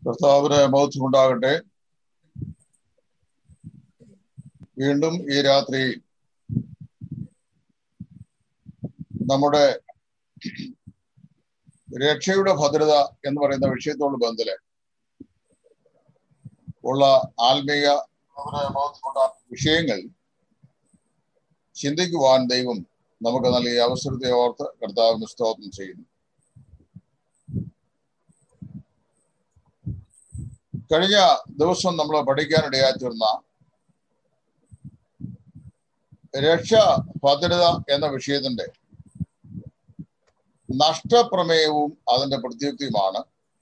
കർത്താവിന് ബോധ്യമുണ്ടാകട്ടെ വീണ്ടും ഈ രാത്രി നമ്മുടെ രക്ഷയുടെ ഭദ്രത എന്ന് പറയുന്ന വിഷയത്തോട് ബന്ധല് ഉള്ള ആത്മീയ വിഷയങ്ങൾ ചിന്തിക്കുവാൻ ദൈവം നമുക്ക് നൽകിയ അവസരത്തെ ഓർത്ത് കർത്താവിന് സ്തോത്രം ചെയ്യുന്നു കഴിഞ്ഞ ദിവസം നമ്മൾ പഠിക്കാനിടയായി തീർന്ന രക്ഷ ഭദ്രത എന്ന വിഷയത്തിന്റെ നഷ്ടപ്രമേയവും അതിന്റെ പ്രത്യുക്തിയുമാണ്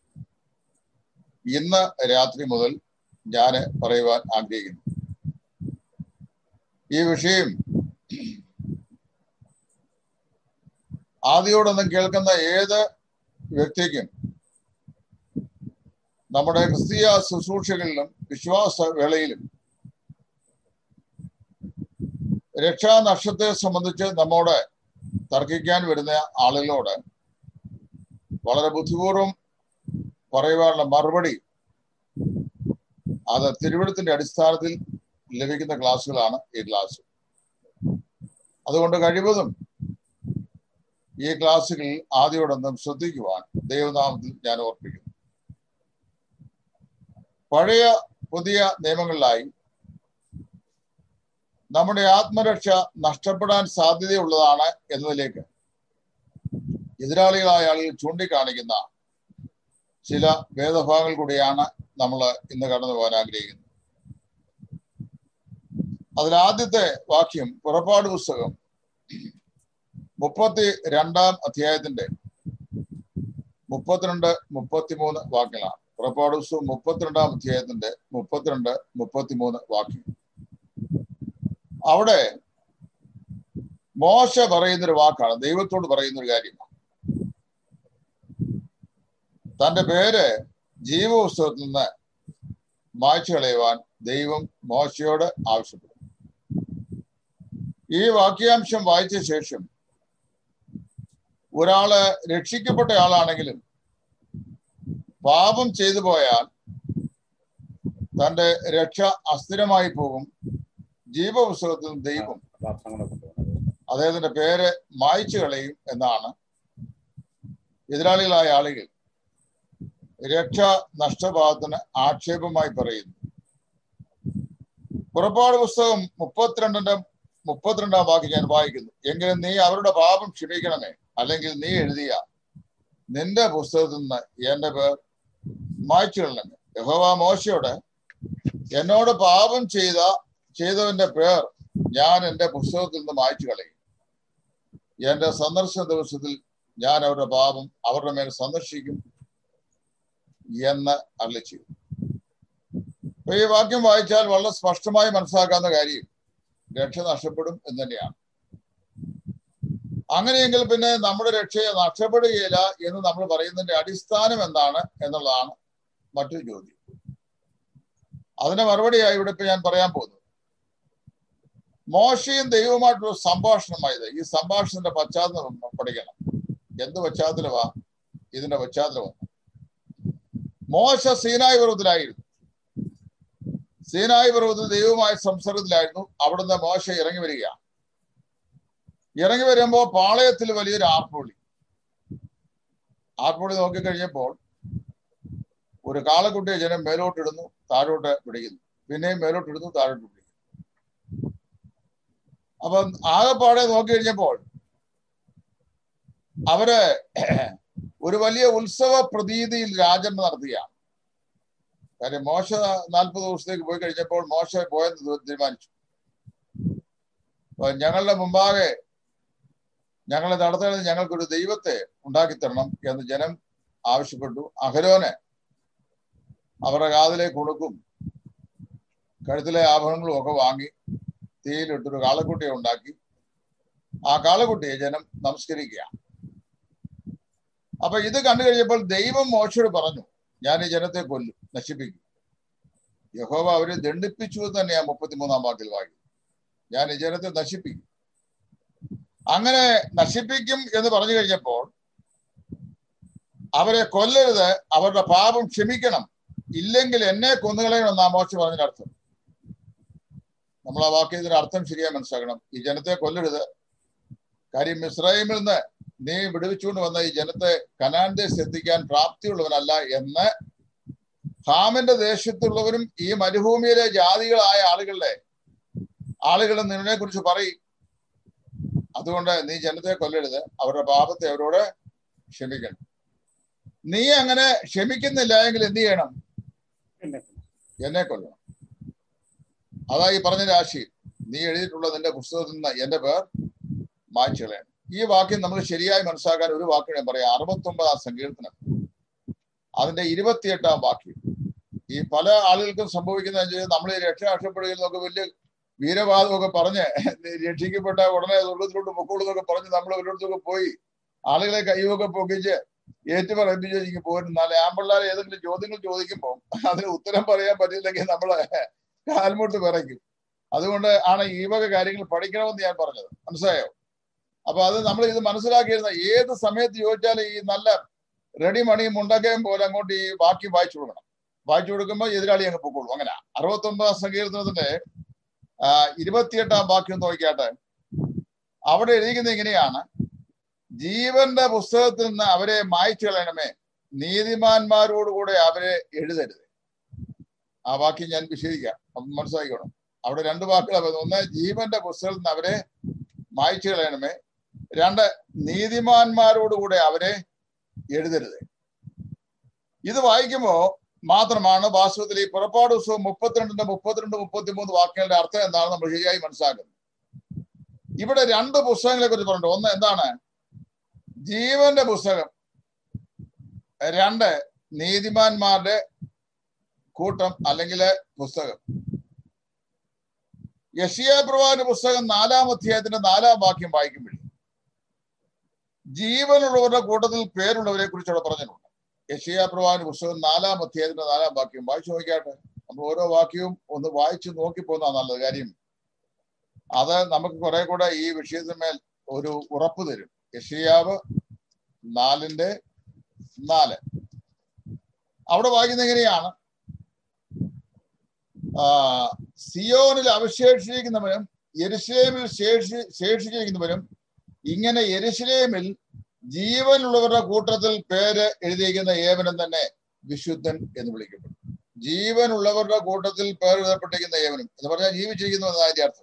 ഇന്ന് രാത്രി മുതൽ ഞാൻ പറയുവാൻ ആഗ്രഹിക്കുന്നു ഈ വിഷയം ആദ്യോടൊന്നും കേൾക്കുന്ന ഏത് വ്യക്തിക്കും നമ്മുടെ ക്രിസ്തീയ ശുശ്രൂഷകളിലും വിശ്വാസ വേളയിലും രക്ഷാനഷ്ടത്തെ സംബന്ധിച്ച് നമ്മോട് തർക്കിക്കാൻ വരുന്ന ആളുകളോട് വളരെ ബുദ്ധിപൂർവം പറയുവാനുള്ള മറുപടി അത് തിരുവഴുത്തിന്റെ അടിസ്ഥാനത്തിൽ ലഭിക്കുന്ന ക്ലാസ്സുകളാണ് ഈ ക്ലാസ് അതുകൊണ്ട് കഴിവതും ഈ ക്ലാസ്സുകളിൽ ആദ്യോടൊന്നും ശ്രദ്ധിക്കുവാൻ ദൈവനാമത്തിൽ ഞാൻ ഓർപ്പിക്കുന്നു പഴയ പുതിയ നിയമങ്ങളിലായി നമ്മുടെ ആത്മരക്ഷ നഷ്ടപ്പെടാൻ സാധ്യതയുള്ളതാണ് എന്നതിലേക്ക് എതിരാളികളായ ആളുകൾ ചൂണ്ടിക്കാണിക്കുന്ന ചില വേദഭാഗങ്ങൾ കൂടിയാണ് നമ്മൾ ഇന്ന് കടന്നു പോകാൻ ആഗ്രഹിക്കുന്നത് അതിലാദ്യത്തെ വാക്യം പുറപ്പാട് പുസ്തകം മുപ്പത്തി രണ്ടാം അധ്യായത്തിന്റെ മുപ്പത്തിരണ്ട് മുപ്പത്തിമൂന്ന് വാക്യങ്ങളാണ് പുറപ്പാട് പുസ്തകം മുപ്പത്തിരണ്ടാം അധ്യായത്തിന്റെ മുപ്പത്തിരണ്ട് മുപ്പത്തിമൂന്ന് വാക്യം അവിടെ മോശ പറയുന്നൊരു വാക്കാണ് ദൈവത്തോട് പറയുന്ന ഒരു കാര്യമാണ് തന്റെ പേര് ജീവപുസ്തകത്തിൽ നിന്ന് മായ്ച്ചു കളയുവാൻ ദൈവം മോശയോട് ആവശ്യപ്പെട്ടു ഈ വാക്യാംശം വായിച്ച ശേഷം ഒരാള് രക്ഷിക്കപ്പെട്ട ആളാണെങ്കിലും പാപം ചെയ്തു പോയാൽ തന്റെ രക്ഷ അസ്ഥിരമായി പോകും ജീവപുസ്തകത്തിൽ ദൈവം അദ്ദേഹത്തിന്റെ പേര് മായ്ച്ചു കളയും എന്നാണ് എതിരാളികളായ ആളുകൾ രക്ഷ നഷ്ടഭാഗത്തിന് ആക്ഷേപമായി പറയുന്നു പുറപ്പാട് പുസ്തകം മുപ്പത്തിരണ്ടിന്റെ മുപ്പത്തിരണ്ടാം വാക്യം ഞാൻ വായിക്കുന്നു എങ്കിലും നീ അവരുടെ പാപം ക്ഷമിക്കണമേ അല്ലെങ്കിൽ നീ എഴുതിയ നിന്റെ പുസ്തകത്തിൽ നിന്ന് എന്റെ പേർ മായ്ച്ചു കളണമേ യഹോവ മോശയോട് എന്നോട് പാപം ചെയ്ത ചെയ്തവന്റെ പേർ ഞാൻ എൻ്റെ പുസ്തകത്തിൽ നിന്ന് മായ്ച്ചു കളയും എന്റെ സന്ദർശന ദിവസത്തിൽ ഞാൻ അവരുടെ പാപം അവരുടെ മേൽ സന്ദർശിക്കും എന്ന് അരളി ചെയ്തു അപ്പൊ ഈ വാക്യം വായിച്ചാൽ വളരെ സ്പഷ്ടമായി മനസ്സിലാക്കാവുന്ന കാര്യം രക്ഷ നഷ്ടപ്പെടും എന്ന് തന്നെയാണ് അങ്ങനെയെങ്കിൽ പിന്നെ നമ്മുടെ രക്ഷയെ നഷ്ടപ്പെടുകയില്ല എന്ന് നമ്മൾ പറയുന്നതിന്റെ അടിസ്ഥാനം എന്താണ് എന്നുള്ളതാണ് മറ്റൊരു ചോദ്യം അതിന് മറുപടിയായി ഇവിടെ ഇപ്പൊ ഞാൻ പറയാൻ പോകുന്നു മോശയും ദൈവവുമായിട്ടുള്ള സംഭാഷണമായത് ഈ സംഭാഷണത്തിന്റെ പശ്ചാത്തലം പഠിക്കണം എന്ത് പശ്ചാത്തലമാ ഇതിന്റെ പശ്ചാത്തലം മോശ സീനായി പർവ്വത്തിലായിരുന്നു സീനായി പർവ്വത്തിൽ ദൈവവുമായ സംസർഗത്തിലായിരുന്നു അവിടുന്ന് മോശ ഇറങ്ങി വരികയാണ് ഇറങ്ങി വരുമ്പോൾ പാളയത്തിൽ വലിയൊരു ആർപ്പുള്ളി ആർപ്പുള്ളി നോക്കിക്കഴിഞ്ഞപ്പോൾ ഒരു കാളക്കുട്ടിയെ ജനം മേലോട്ടിടുന്നു താഴോട്ട് പിടിക്കുന്നു പിന്നെയും മേലോട്ടിടുന്നു താഴോട്ട് പിടിക്കുന്നു അപ്പം ആകെപ്പാടെ നോക്കി കഴിഞ്ഞപ്പോൾ അവര് ഒരു വലിയ ഉത്സവ പ്രതീതിയിൽ രാജൻ നടത്തുകയാണ് കാര്യം മോശ നാൽപ്പത് ദിവസത്തേക്ക് പോയി കഴിഞ്ഞപ്പോൾ മോശ പോയെന്ന് തീരുമാനിച്ചു ഞങ്ങളുടെ മുമ്പാകെ ഞങ്ങളെ നടത്തേണ്ടത് ഞങ്ങൾക്കൊരു ദൈവത്തെ ഉണ്ടാക്കി തരണം എന്ന് ജനം ആവശ്യപ്പെട്ടു അഹരോനെ അവരുടെ കാതിലേക്ക് കൊടുക്കും കഴുത്തിലെ ആഭരണങ്ങളും ഒക്കെ വാങ്ങി തീയിലിട്ടൊരു കാളക്കുട്ടിയെ ഉണ്ടാക്കി ആ കാളക്കുട്ടിയെ ജനം നമസ്കരിക്കുക അപ്പൊ ഇത് കണ്ടു കഴിഞ്ഞപ്പോൾ ദൈവം മോശയോട് പറഞ്ഞു ഞാൻ ഈ ജനത്തെ കൊല്ലും നശിപ്പിക്കും യഹോവ അവരെ ദണ്ഡിപ്പിച്ചു എന്ന് തന്നെയാ മുപ്പത്തിമൂന്നാം വാക്കിൽ വായിക്കും ഞാൻ ഈ ജനത്തെ നശിപ്പിക്കും അങ്ങനെ നശിപ്പിക്കും എന്ന് പറഞ്ഞു കഴിഞ്ഞപ്പോൾ അവരെ കൊല്ലരുത് അവരുടെ പാപം ക്ഷമിക്കണം ഇല്ലെങ്കിൽ എന്നെ കൊന്നുകളയണമെന്ന് ആ മോശം പറഞ്ഞതിന്റെ അർത്ഥം നമ്മൾ ആ വാക്യത്തിന്റെ അർത്ഥം ശരിയായി മനസ്സിലാക്കണം ഈ ജനത്തെ കൊല്ലരുത് കാര്യം ഇസ്രായേലിൽ നിന്ന് നീ വിടുവിച്ചുകൊണ്ട് വന്ന ഈ ജനത്തെ കനാൻ ദേശത്ത് എത്തിക്കാൻ പ്രാപ്തിയുള്ളവനല്ല എന്ന് ഹാമിന്റെ ദേശത്തുള്ളവരും ഈ മരുഭൂമിയിലെ ജാതികളായ ആളുകളുടെ ആളുകൾ നിന്നെ കുറിച്ച് പറയും അതുകൊണ്ട് നീ ജനത്തെ കൊല്ലരുത് അവരുടെ പാപത്തെ അവരോട് ക്ഷമിക്കണം നീ അങ്ങനെ ക്ഷമിക്കുന്നില്ല എങ്കിൽ എന്ത് ചെയ്യണം എന്നെ കൊല്ലണം അതാ ഈ പറഞ്ഞ രാശി നീ എഴുതിയിട്ടുള്ള നിന്റെ പുസ്തകത്തിൽ നിന്ന് എന്റെ പേർ മായ്ച്ചു കളയണം ഈ വാക്യം നമ്മൾ ശരിയായി മനസ്സിലാക്കാൻ ഒരു വാക്ക് ഞാൻ പറയാം അറുപത്തി ഒമ്പതാം സങ്കീർത്തനം അതിന്റെ ഇരുപത്തിയെട്ടാം വാക്യം ഈ പല ആളുകൾക്കും സംഭവിക്കുന്ന നമ്മൾ രക്ഷ നഷ്ടപ്പെടുകയെന്നൊക്കെ വലിയ വീരവാദമൊക്കെ പറഞ്ഞ് രക്ഷിക്കപ്പെട്ട ഉടനെ സ്വർഗത്തിലോട്ട് പൊക്കോളൂ എന്നൊക്കെ പറഞ്ഞ് നമ്മൾ ഒരിടത്തൊക്കെ പോയി ആളുകളെ കൈയൊക്കെ പൊക്കിച്ച് ഏറ്റു പറയിപ്പിച്ച് പോരും എന്നാലും ആമ്പിള്ളാരെ ഏതെങ്കിലും ചോദ്യങ്ങൾ ചോദിക്കുമ്പോൾ അതിന് ഉത്തരം പറയാൻ പറ്റില്ലെങ്കിൽ നമ്മളെ കാൽമുട്ട് വിറയ്ക്കും അതുകൊണ്ട് ആണ് ഈ വക കാര്യങ്ങൾ പഠിക്കണമെന്ന് ഞാൻ പറഞ്ഞത് മനസ്സിലായോ അപ്പൊ അത് നമ്മൾ ഇത് മനസ്സിലാക്കിയിരുന്ന ഏത് സമയത്ത് ചോദിച്ചാലും ഈ നല്ല റെഡി മണിയും മുണ്ടക്കയും പോലെ അങ്ങോട്ട് ഈ വാക്യം വായിച്ചു കൊടുക്കണം വായിച്ചു കൊടുക്കുമ്പോൾ എതിരാളി അങ്ങ് പൊക്കോളൂ അങ്ങനെ അറുപത്തി ഒമ്പതാം സങ്കീർത്തനത്തിന്റെ ഇരുപത്തിയെട്ടാം വാക്യം നോക്കിയാട്ടെ അവിടെ എഴുതിക്കുന്നത് ഇങ്ങനെയാണ് ജീവന്റെ പുസ്തകത്തിൽ നിന്ന് അവരെ മായ്ച്ചു കളയണമേ നീതിമാന്മാരോടുകൂടെ അവരെ എഴുതരുത് ആ വാക്യം ഞാൻ വിശദീകരിക്കാം അപ്പം മനസ്സിലാക്കിക്കോണം അവിടെ രണ്ട് വാക്കുകൾ ഒന്ന് ജീവന്റെ പുസ്തകത്തിൽ നിന്ന് അവരെ മായ്ച്ചു കളയണമേ രണ്ട് നീതിമാന്മാരോടുകൂടെ അവരെ എഴുതരുത് ഇത് വായിക്കുമ്പോ മാത്രമാണ് വാസ്തവത്തിൽ ഈ പുറപ്പാട് പുസ്തകം മുപ്പത്തിരണ്ടിന്റെ മുപ്പത്തിരണ്ട് മുപ്പത്തിമൂന്ന് വാക്യങ്ങളുടെ അർത്ഥം എന്താണെന്ന് നമ്മൾ ശരിയായി മനസ്സിലാക്കുന്നത് ഇവിടെ രണ്ട് പുസ്തകങ്ങളെ കുറിച്ച് പറഞ്ഞിട്ടുണ്ട് ഒന്ന് എന്താണ് ജീവന്റെ പുസ്തകം രണ്ട് നീതിമാന്മാരുടെ കൂട്ടം അല്ലെങ്കിൽ പുസ്തകം യഷിയ പ്രവാന്റെ പുസ്തകം നാലാം അധ്യായത്തിന്റെ നാലാം വാക്യം വായിക്കുമ്പോൾ ജീവനുള്ളവരുടെ കൂട്ടത്തിൽ പേരുള്ളവരെ കുറിച്ച് അവിടെ പറഞ്ഞിട്ടുണ്ട് യഷിയ പ്രവാന്റെ പുസ്തകം നാലാം അധ്യായത്തിന്റെ നാലാം വാക്യം വായിച്ചു നോക്കിയാട്ടെ നമ്മൾ ഓരോ വാക്യവും ഒന്ന് വായിച്ചു നോക്കിപ്പോന്നാ നല്ലത് കാര്യം അത് നമുക്ക് കുറെ കൂടെ ഈ വിഷയത്തിന്മേൽ ഒരു ഉറപ്പ് തരും യഷിയാവ് നാലിന്റെ നാല് അവിടെ വായിക്കുന്ന എങ്ങനെയാണ് സിയോനിൽ അവശേഷിച്ചിരിക്കുന്നവനും യെരുഷലേമിൽ ശേഷി ശേഷിച്ചിരിക്കുന്നവനും ഇങ്ങനെ യെരുഷലേമിൽ ജീവനുള്ളവരുടെ കൂട്ടത്തിൽ പേര് എഴുതിയിരിക്കുന്ന ഏവനും തന്നെ വിശുദ്ധൻ എന്ന് വിളിക്കപ്പെടും ജീവനുള്ളവരുടെ കൂട്ടത്തിൽ പേർ എഴുതപ്പെട്ടിരിക്കുന്ന ഏവനും എന്ന് പറഞ്ഞാൽ ജീവിച്ചിരിക്കുന്നവൻ അതിന്റെ അർത്ഥം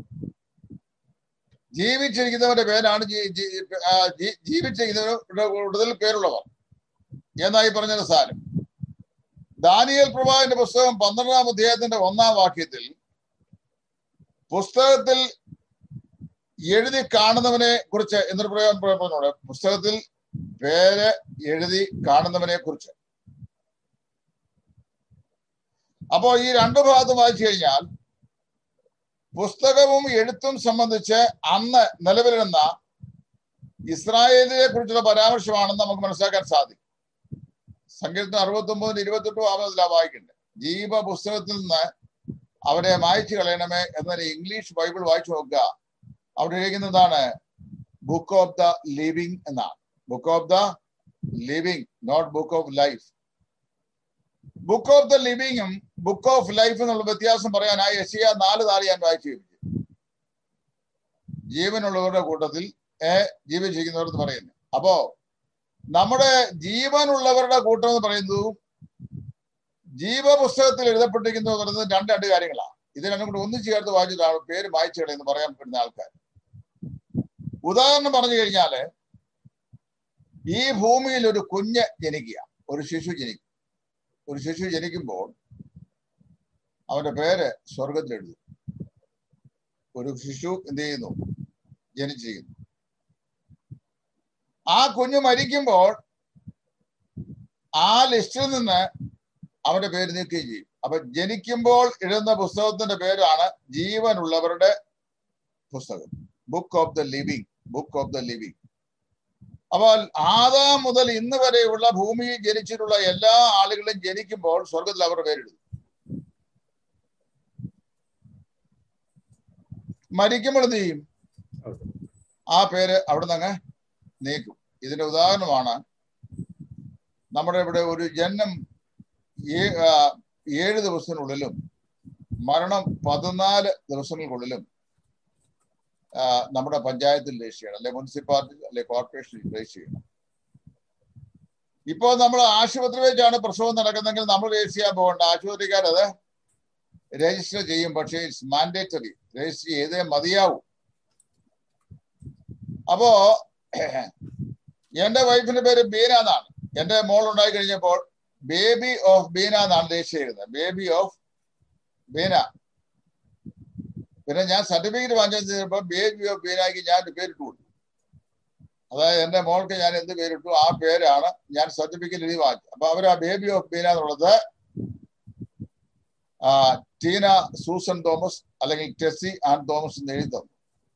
ജീവിച്ചിരിക്കുന്നവന്റെ പേരാണ് ജീവിച്ചിരിക്കുന്നവരുടെ കൂട്ടത്തിൽ പേരുള്ളവർ എന്നായി പറഞ്ഞത് സാരം ദാനിയൽ പ്രഭാവിന്റെ പുസ്തകം പന്ത്രണ്ടാം അധ്യായത്തിന്റെ ഒന്നാം വാക്യത്തിൽ പുസ്തകത്തിൽ എഴുതി കാണുന്നവനെ കുറിച്ച് എന്നൊരു പ്രയോഗം പറഞ്ഞോട് പുസ്തകത്തിൽ പേര് എഴുതി കാണുന്നവനെ കുറിച്ച് അപ്പോ ഈ രണ്ടു ഭാഗത്തും വായിച്ചു കഴിഞ്ഞാൽ പുസ്തകവും എഴുത്തും സംബന്ധിച്ച് അന്ന് നിലവിലിരുന്ന ഇസ്രായേലിനെ കുറിച്ചുള്ള പരാമർശമാണെന്ന് നമുക്ക് മനസ്സിലാക്കാൻ സാധിക്കും സങ്കീർത്തനം അറുപത്തി ഒമ്പതിന് ഇരുപത്തെട്ടും ആമതിലാ വായിക്കുന്നുണ്ട് ജീവ പുസ്തകത്തിൽ നിന്ന് അവരെ മായച്ചു കളയണമേ എന്നൊരു ഇംഗ്ലീഷ് ബൈബിൾ വായിച്ചു നോക്കുക അവിടെ എഴുതുന്നതാണ് ബുക്ക് ഓഫ് ദ ലിവിങ് എന്നാണ് book of the living not book of life book of the ലിവിങ്ങും ബുക്ക് ഓഫ് ലൈഫ് എന്നുള്ള വ്യത്യാസം പറയാനായി യശിയ നാല് നാല് ഞാൻ വായിച്ചു ജീവനുള്ളവരുടെ കൂട്ടത്തിൽ ജീവിച്ചിരിക്കുന്നവർ പറയുന്നു അപ്പോ നമ്മുടെ ജീവനുള്ളവരുടെ കൂട്ടം എന്ന് പറയുന്നതും ജീവപുസ്തകത്തിൽ എഴുതപ്പെട്ടിരിക്കുന്നു പറയുന്നത് രണ്ട് രണ്ട് കാര്യങ്ങളാണ് ഇത് രണ്ടും കൂടെ ഒന്നിച്ചു ചേർത്ത് വായിച്ചിട്ടാണ് പേര് വായിച്ചു കളയെന്ന് പറയാൻ പറ്റുന്ന ആൾക്കാർ ഉദാഹരണം പറഞ്ഞു കഴിഞ്ഞാല് ഈ ഭൂമിയിൽ ഒരു കുഞ്ഞ് ജനിക്കുക ഒരു ശിശു ജനിക്കും ഒരു ശിശു ജനിക്കുമ്പോൾ അവന്റെ പേര് സ്വർഗത്തിൽ എഴുതും ഒരു ശിശു എന്ത് ചെയ്യുന്നു ജനിച്ചിരിക്കുന്നു ആ കുഞ്ഞ് മരിക്കുമ്പോൾ ആ ലിസ്റ്റിൽ നിന്ന് അവന്റെ പേര് നീക്കുകയും ചെയ്യും അപ്പൊ ജനിക്കുമ്പോൾ എഴുതുന്ന പുസ്തകത്തിന്റെ പേരാണ് ജീവനുള്ളവരുടെ പുസ്തകം book of the living book of the living അപ്പോൾ ആദാം മുതൽ ഇന്ന് വരെയുള്ള ഭൂമിയിൽ ജനിച്ചിട്ടുള്ള എല്ലാ ആളുകളും ജനിക്കുമ്പോൾ സ്വർഗത്തിൽ അവരുടെ പേരെഴുതും മരിക്കുമ്പോൾ എന്ത് ചെയ്യും ആ പേര് അവിടെ നിന്ന് നീക്കും ഇതിന്റെ ഉദാഹരണമാണ് നമ്മുടെ ഇവിടെ ഒരു ജന്മം ഏ- ആ, ഏഴ് ദിവസത്തിനുള്ളിലും മരണം പതിനാല് ദിവസങ്ങൾക്കുള്ളിലും ആ, നമ്മുടെ പഞ്ചായത്തിൽ രജിസ്റ്റർ ചെയ്യണം അല്ലെ മുനിസിപ്പാലിറ്റി അല്ലെ കോർപ്പറേഷനിൽ രജിസ്റ്റർ ചെയ്യണം ഇപ്പോ നമ്മൾ ആശുപത്രി വെച്ചാണ് പ്രസവം നടക്കുന്നെങ്കിൽ നമ്മൾ രജിസ്റ്റർ ചെയ്യാൻ പോകണ്ട ആശുപത്രിക്കാരത് രജിസ്റ്റർ ചെയ്യും പക്ഷേ ഇറ്റ്സ് മാൻഡേറ്ററി രജിസ്റ്റർ ചെയ്തേ മതിയാവൂ അപ്പോ എന്റെ വൈഫിന്റെ പേര് ബീന എന്നാണ് എന്റെ മോൾ ഉണ്ടായി കഴിഞ്ഞപ്പോൾ ബേബി ഓഫ് ബീന എന്നാണ് രജിസ്റ്റർ ചെയ്യുന്നത് ബേബി ഓഫ് ബീന പിന്നെ ഞാൻ സർട്ടിഫിക്കറ്റ് വാങ്ങിച്ചപ്പോ ബേബി ഓഫ് ബീനാക്ക് ഞാൻ ഒരു പേരിട്ടു കൊടുത്തു അതായത് എന്റെ മോൾക്ക് ഞാൻ എന്ത് പേരിട്ടു ആ പേരാണ് ഞാൻ സർട്ടിഫിക്കറ്റ് എഴുതി വാങ്ങിച്ചത് അപ്പൊ അവർ ആ ബേബി ഓഫ് ബീന എന്നുള്ളത് ആ, ടീന സൂസൻ തോമസ് അല്ലെങ്കിൽ ടെസി ആൻ തോമസ് എന്ന് എഴുതി തന്നു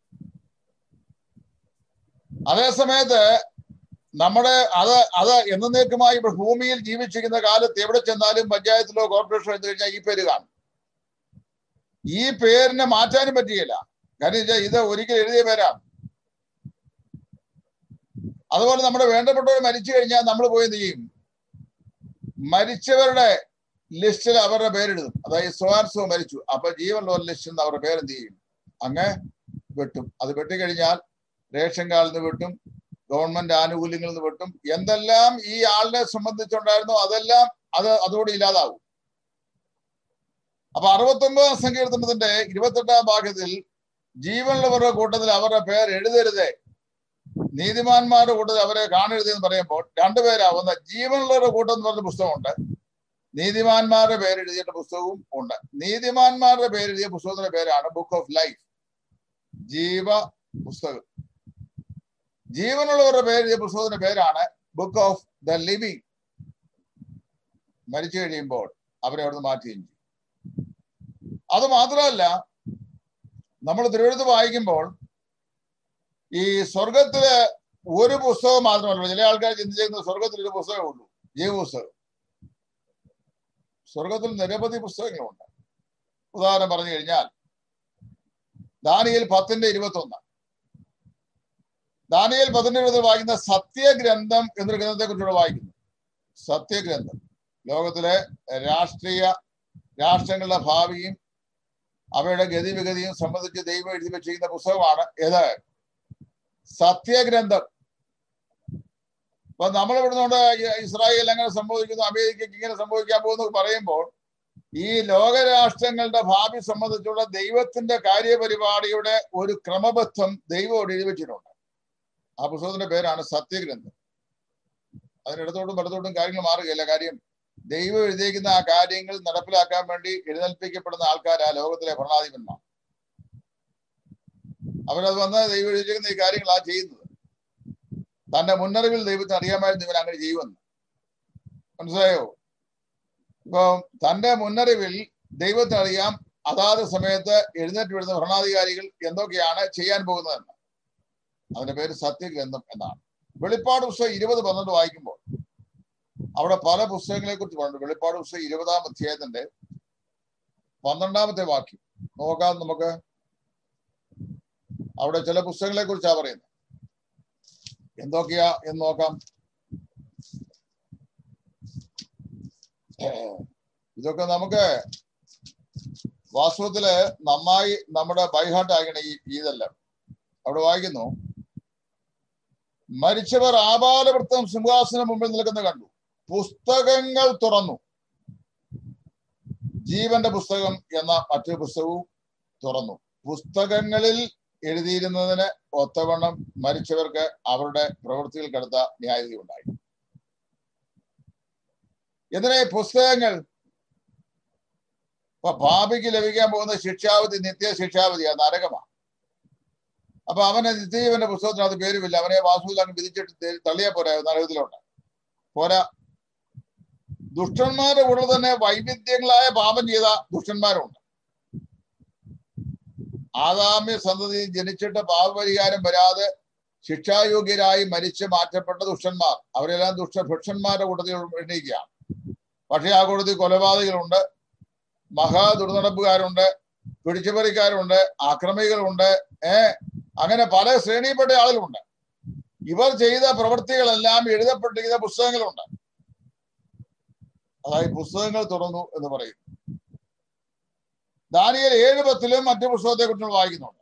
അതേ സമയത്ത് നമ്മുടെ അത് അത് എന്നേക്കുമായി ഇപ്പോൾ ഭൂമിയിൽ ജീവിച്ചിരിക്കുന്ന കാലത്ത് എവിടെ ചെന്നാലും പഞ്ചായത്തിലോ കോർപ്പറേഷനോ എന്ന് കഴിഞ്ഞാൽ ഈ പേര് കാണും ഈ പേരിനെ മാറ്റാനും പറ്റുകയില്ല കാരണം വെച്ചാൽ ഇത് ഒരിക്കൽ എഴുതിയ പേരാണ് അതുപോലെ നമ്മുടെ വേണ്ടപ്പെട്ടവർ മരിച്ചു കഴിഞ്ഞാൽ നമ്മൾ പോയി എന്ത് ചെയ്യും മരിച്ചവരുടെ ലിസ്റ്റിൽ അവരുടെ പേരെഴുതും അതായത് സോആൻസോ മരിച്ചു അപ്പൊ ജീവനുള്ള ലിസ്റ്റിൽ നിന്ന് അവരുടെ പേരെന്ത് ചെയ്യും അങ്ങ് വെട്ടും അത് വെട്ടിക്കഴിഞ്ഞാൽ റേഷൻ കാർഡിൽ നിന്ന് വെട്ടും ഗവൺമെന്റ് ആനുകൂല്യങ്ങളിൽ നിന്ന് വെട്ടും എന്തെല്ലാം ഈ ആളിനെ സംബന്ധിച്ചുണ്ടായിരുന്നോ അതെല്ലാം അത് അതോടെ ഇല്ലാതാവും അപ്പൊ അറുപത്തൊമ്പതാം സങ്കീർത്തനത്തിന്റെ ഇരുപത്തെട്ടാം ഭാഗത്തിൽ ജീവനുള്ളവരുടെ കൂട്ടത്തിൽ അവരുടെ പേര് എഴുതരുതേ നീതിമാന്മാരുടെ കൂട്ടത്തിൽ അവരെ കാണരുത് എന്ന് പറയുമ്പോൾ രണ്ടുപേരാ ഒന്ന് ജീവനുള്ളവരുടെ കൂട്ടം എന്ന് പറഞ്ഞ പുസ്തകമുണ്ട് നീതിമാന്മാരുടെ പേരെഴുതിയ പുസ്തകവും ഉണ്ട് നീതിമാന്മാരുടെ പേരെഴുതിയ പുസ്തകത്തിന്റെ പേരാണ് ബുക്ക് ഓഫ് ലൈഫ് ജീവ പുസ്തകം ജീവനുള്ളവരുടെ പേരെഴുതിയ പുസ്തകത്തിന്റെ പേരാണ് ബുക്ക് ഓഫ് ദ ലിവിങ് മരിച്ചു കഴിയുമ്പോൾ അവരെ അവിടുന്ന് മാറ്റുകയും ചെയ്യും അത് മാത്രമല്ല നമ്മൾ തിരുവഴുത്ത് വായിക്കുമ്പോൾ ഈ സ്വർഗത്തില് ഒരു പുസ്തകം മാത്രമല്ല ചില ആൾക്കാർ ചിന്തിച്ചിരിക്കുന്നത് സ്വർഗത്തിൽ ഒരു പുസ്തകമേ ഉള്ളൂ ജീവപുസ്തകം സ്വർഗത്തിൽ നിരവധി പുസ്തകങ്ങളുണ്ട് ഉദാഹരണം പറഞ്ഞു കഴിഞ്ഞാൽ ദാനിയൽ പത്തിന്റെ ഇരുപത്തി ഒന്ന് ദാനിയൽ പത്തിന്റെ ഇരുപത്തിൽ വായിക്കുന്ന സത്യഗ്രന്ഥം എന്നൊരു ഗ്രന്ഥത്തെ കുറിച്ചുകൂടെ വായിക്കുന്നു സത്യഗ്രന്ഥം ലോകത്തിലെ രാഷ്ട്രീയ രാഷ്ട്രങ്ങളുടെ ഭാവിയും അവയുടെ ഗതിവിഗതിയും സംബന്ധിച്ച് ദൈവം എഴുതി വെച്ചിരിക്കുന്ന പുസ്തകമാണ് ഏത് സത്യഗ്രന്ഥം അപ്പൊ നമ്മൾ ഇവിടുന്നോണ്ട് ഇസ്രായേൽ അങ്ങനെ സംഭവിക്കുന്നു അമേരിക്കക്ക് ഇങ്ങനെ സംഭവിക്കാൻ പോകുന്നു പറയുമ്പോൾ ഈ ലോകരാഷ്ട്രങ്ങളുടെ ഭാവി സംബന്ധിച്ചുള്ള ദൈവത്തിന്റെ കാര്യപരിപാടിയുടെ ഒരു ക്രമബദ്ധം ദൈവം എഴുതി വെച്ചിട്ടുണ്ട് ആ പുസ്തകത്തിന്റെ പേരാണ് സത്യഗ്രന്ഥം അതിനിടത്തോട്ടും വലത്തോട്ടും കാര്യങ്ങൾ മാറുകയില്ല കാര്യം ദൈവം എഴുതിയിരിക്കുന്ന ആ കാര്യങ്ങൾ നടപ്പിലാക്കാൻ വേണ്ടി എഴുന്നേൽപ്പിക്കപ്പെടുന്ന ആൾക്കാർ ആ ലോകത്തിലെ ഭരണാധിപന്മാർ അവരത് വന്ന് ദൈവം എഴുതിയിരിക്കുന്ന ഈ കാര്യങ്ങളാ ചെയ്യുന്നത് തന്റെ മുന്നറിവിൽ ദൈവത്തിന് അറിയാമായിരുന്നു ഇവൻ അങ്ങനെ ചെയ്യുമെന്ന് മനസ്സിലായോ ഇപ്പൊ തന്റെ മുന്നറിവിൽ ദൈവത്തിന് അറിയാം അതാത് സമയത്ത് എഴുന്നേറ്റ് വരുന്ന ഭരണാധികാരികൾ എന്തൊക്കെയാണ് ചെയ്യാൻ പോകുന്നതെന്ന് അതിന്റെ പേര് സത്യഗ്രന്ഥം എന്നാണ് വെളിപ്പാട് പുസ്തകം ഇരുപത് പന്ത്രണ്ട് വായിക്കുമ്പോൾ അവിടെ പല പുസ്തകങ്ങളെ കുറിച്ച് പറഞ്ഞു വെളിപ്പാട് പുസ്തകം ഇരുപതാം അധ്യായത്തിന്റെ പന്ത്രണ്ടാമത്തെ വാക്യം നോക്കാം നമുക്ക് അവിടെ ചില പുസ്തകങ്ങളെ കുറിച്ചാ പറയുന്നത് എന്തൊക്കെയാ എന്ന് നോക്കാം ഇതൊക്കെ നമുക്ക് വാസ്തവത്തില് നന്നായി നമ്മുടെ ബൈഹാർട്ട് ആകണ ഈ ഇതെല്ലാം അവിടെ വായിക്കുന്നു മരിച്ചവർ ആപാലവൃത്തം സിംഹാസനം മുമ്പിൽ നിൽക്കുന്ന കണ്ടു പുസ്തകങ്ങൾ തുറന്നു ജീവന്റെ പുസ്തകം എന്ന മറ്റൊരു പുസ്തകവും തുറന്നു പുസ്തകങ്ങളിൽ എഴുതിയിരുന്നതിന് ഒത്തവണ്ണം മരിച്ചവർക്ക് അവരുടെ പ്രവൃത്തികൾ കടുത്ത ന്യായവിധി ഉണ്ടായി ഇതിനെ പുസ്തകങ്ങൾ ഇപ്പൊ പാപിക്ക് ലഭിക്കാൻ പോകുന്ന ശിക്ഷാവധി നിത്യ ശിക്ഷാവധി അത് നരകമാണ് അപ്പൊ അവനെ നിത്യജീവന്റെ പുസ്തകത്തിനകത്ത് പേരുമില്ല അവനെ വാസുവിൽ അങ്ങ് വിധിച്ചിട്ട് തള്ളിയാ പോരാ നരകത്തിലോട്ട് പോരാ ദുഷ്ടന്മാരുടെ കൂടെ തന്നെ വൈവിധ്യങ്ങളായ പാപം ചെയ്ത ദുഷ്ടന്മാരുണ്ട് ആദാമ്യ സന്തതി ജനിച്ചിട്ട് പാപപരിഹാരം വരാതെ ശിക്ഷായോഗ്യരായി മരിച്ച് മാറ്റപ്പെട്ട ദുഷ്ടന്മാർ അവരെല്ലാം ദുഷ്ട ഭക്ഷന്മാരുടെ കൂട്ടത്തിൽ എണ്ണീക്കുകയാണ് പക്ഷേ ആ കൂട്ടത്തിൽ കൊലപാതകങ്ങളുണ്ട് മഹാദുർനടപ്പുകാരുണ്ട് പിടിച്ചുപറിക്കാരുണ്ട് ആക്രമികളുണ്ട് ഏ അങ്ങനെ പല ശ്രേണിയിൽപ്പെട്ട ആളുകളുണ്ട് ഇവർ ചെയ്ത പ്രവൃത്തികളെല്ലാം എഴുതപ്പെട്ടിരിക്കുന്ന പുസ്തകങ്ങളുണ്ട് അതായത് പുസ്തകങ്ങൾ തുറന്നു എന്ന് പറയും ദാനിയൽ ഏഴ് പത്തിലും മറ്റു പുസ്തകത്തെ കുറിച്ച് വായിക്കുന്നുണ്ട്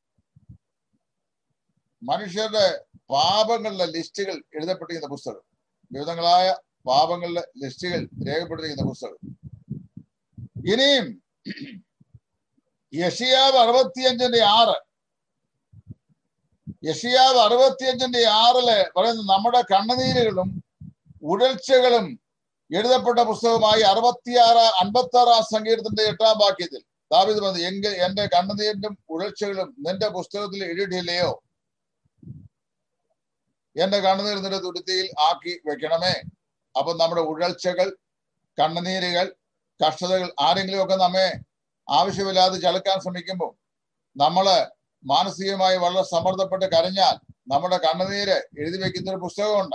മനുഷ്യരുടെ പാപങ്ങളുടെ ലിസ്റ്റുകൾ എഴുതപ്പെട്ടിരിക്കുന്ന പുസ്തകം വിവിധങ്ങളായ പാപങ്ങളുടെ ലിസ്റ്റുകൾ രേഖപ്പെടുത്തിയിരിക്കുന്ന പുസ്തകം ഇനിയും യഷിയാവ് അറുപത്തിയഞ്ചിന്റെ ആറ് യഷിയാവ് അറുപത്തിയഞ്ചിന്റെ ആറില് പറയുന്നത് നമ്മുടെ കണ്ണുനീരുകളും ഉഴൽച്ചകളും എഴുതപ്പെട്ട പുസ്തകമായി അറുപത്തിയാറ് അൻപത്തി ആറാം സംഗീതത്തിന്റെ എട്ടാം വാക്യത്തിൽ ദാവിദ് പറഞ്ഞു എങ്കിൽ എന്റെ കണ്ണുനീരിനും ഉഴൽച്ചകളും നിന്റെ പുസ്തകത്തിൽ എഴുതിയില്ലയോ എന്റെ കണ്ണുനീർ നിന്റെ തുരുത്തിയിൽ ആക്കി വെക്കണമേ അപ്പൊ നമ്മുടെ ഉഴൽച്ചകൾ കണ്ണുനീരുകൾ കഷ്ടതകൾ ആരെങ്കിലും ഒക്കെ നമ്മെ ആവശ്യമില്ലാതെ ചലക്കാൻ ശ്രമിക്കുമ്പോൾ നമ്മള് മാനസികമായി വളരെ സമ്മർദ്ദപ്പെട്ട് കരഞ്ഞാൽ നമ്മുടെ കണ്ണുനീര് എഴുതി വെക്കുന്ന ഒരു പുസ്തകമുണ്ട്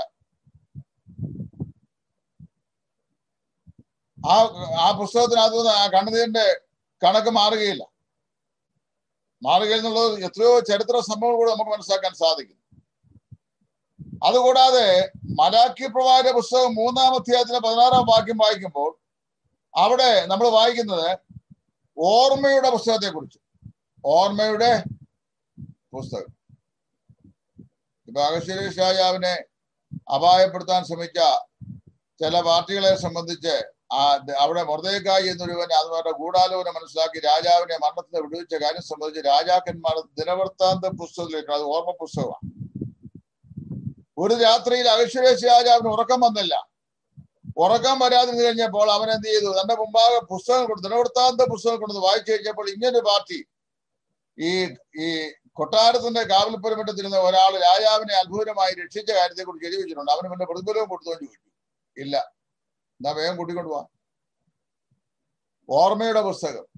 ആ ആ പുസ്തകത്തിനകത്ത് നിന്ന് ആ കണ്ണുനീരിന്റെ കണക്ക് മാറുകയില്ല മാറുക എന്നുള്ളത് എത്രയോ ചരിത്ര സംഭവങ്ങൾ കൂടെ നമുക്ക് മനസ്സിലാക്കാൻ സാധിക്കും അതുകൂടാതെ മലാക്കി പ്രവാചക പുസ്തകം മൂന്നാം അധ്യായത്തിന് പതിനാറാം വാക്യം വായിക്കുമ്പോൾ അവിടെ നമ്മൾ വായിക്കുന്നത് ഓർമ്മയുടെ പുസ്തകത്തെ കുറിച്ച് ഓർമ്മയുടെ പുസ്തകം ഇപ്പൊ അഗശ്വരി ഷാജാവിനെ അപായപ്പെടുത്താൻ ശ്രമിച്ച ചില പാർട്ടികളെ സംബന്ധിച്ച് ആ അവിടെ മൊർദേക്കായി എന്നൊരുവൻ അതുപോലെ ഗൂഢാലോചന മനസ്സിലാക്കി രാജാവിനെ മരണത്തിന് വിടുവിച്ച കാര്യം സംബന്ധിച്ച് രാജാക്കന്മാർ ദിനവൃത്താന്ത പുസ്തകത്തിലേക്ക് അത് ഓർമ്മ പുസ്തകമാണ് ഒരു രാത്രിയിൽ അഗശ്വരേശ് രാജാവിന് ഉറക്കം വന്നില്ല ഉറക്കം വരാതിരുന്നു കഴിഞ്ഞപ്പോൾ അവൻ എന്ത് ചെയ്തു തന്റെ മുമ്പാകെ പുസ്തകം കൊണ്ട് ദിനവൃത്താന്ത പുസ്തകം കൊണ്ടു വായിച്ചു കഴിഞ്ഞപ്പോൾ ഇങ്ങനൊരു പാർട്ടി ഈ ഈ കൊട്ടാരത്തിന്റെ കാവൽപ്പുരമിട്ടത്തിരുന്ന ഒരാൾ രാജാവിനെ അത്ഭുതമായി രക്ഷിച്ച കാര്യത്തെ കുറിച്ച് എഴുതി വെച്ചിട്ടുണ്ട് അവന് പിന്നെ പ്രതിഫലവും കൊടുത്തോണ്ട് ചോദിച്ചു ഇല്ല എന്നാ വേഗം കൂട്ടിക്കൊണ്ട് പോവാ ഓർമ്മയുടെ പുസ്തകം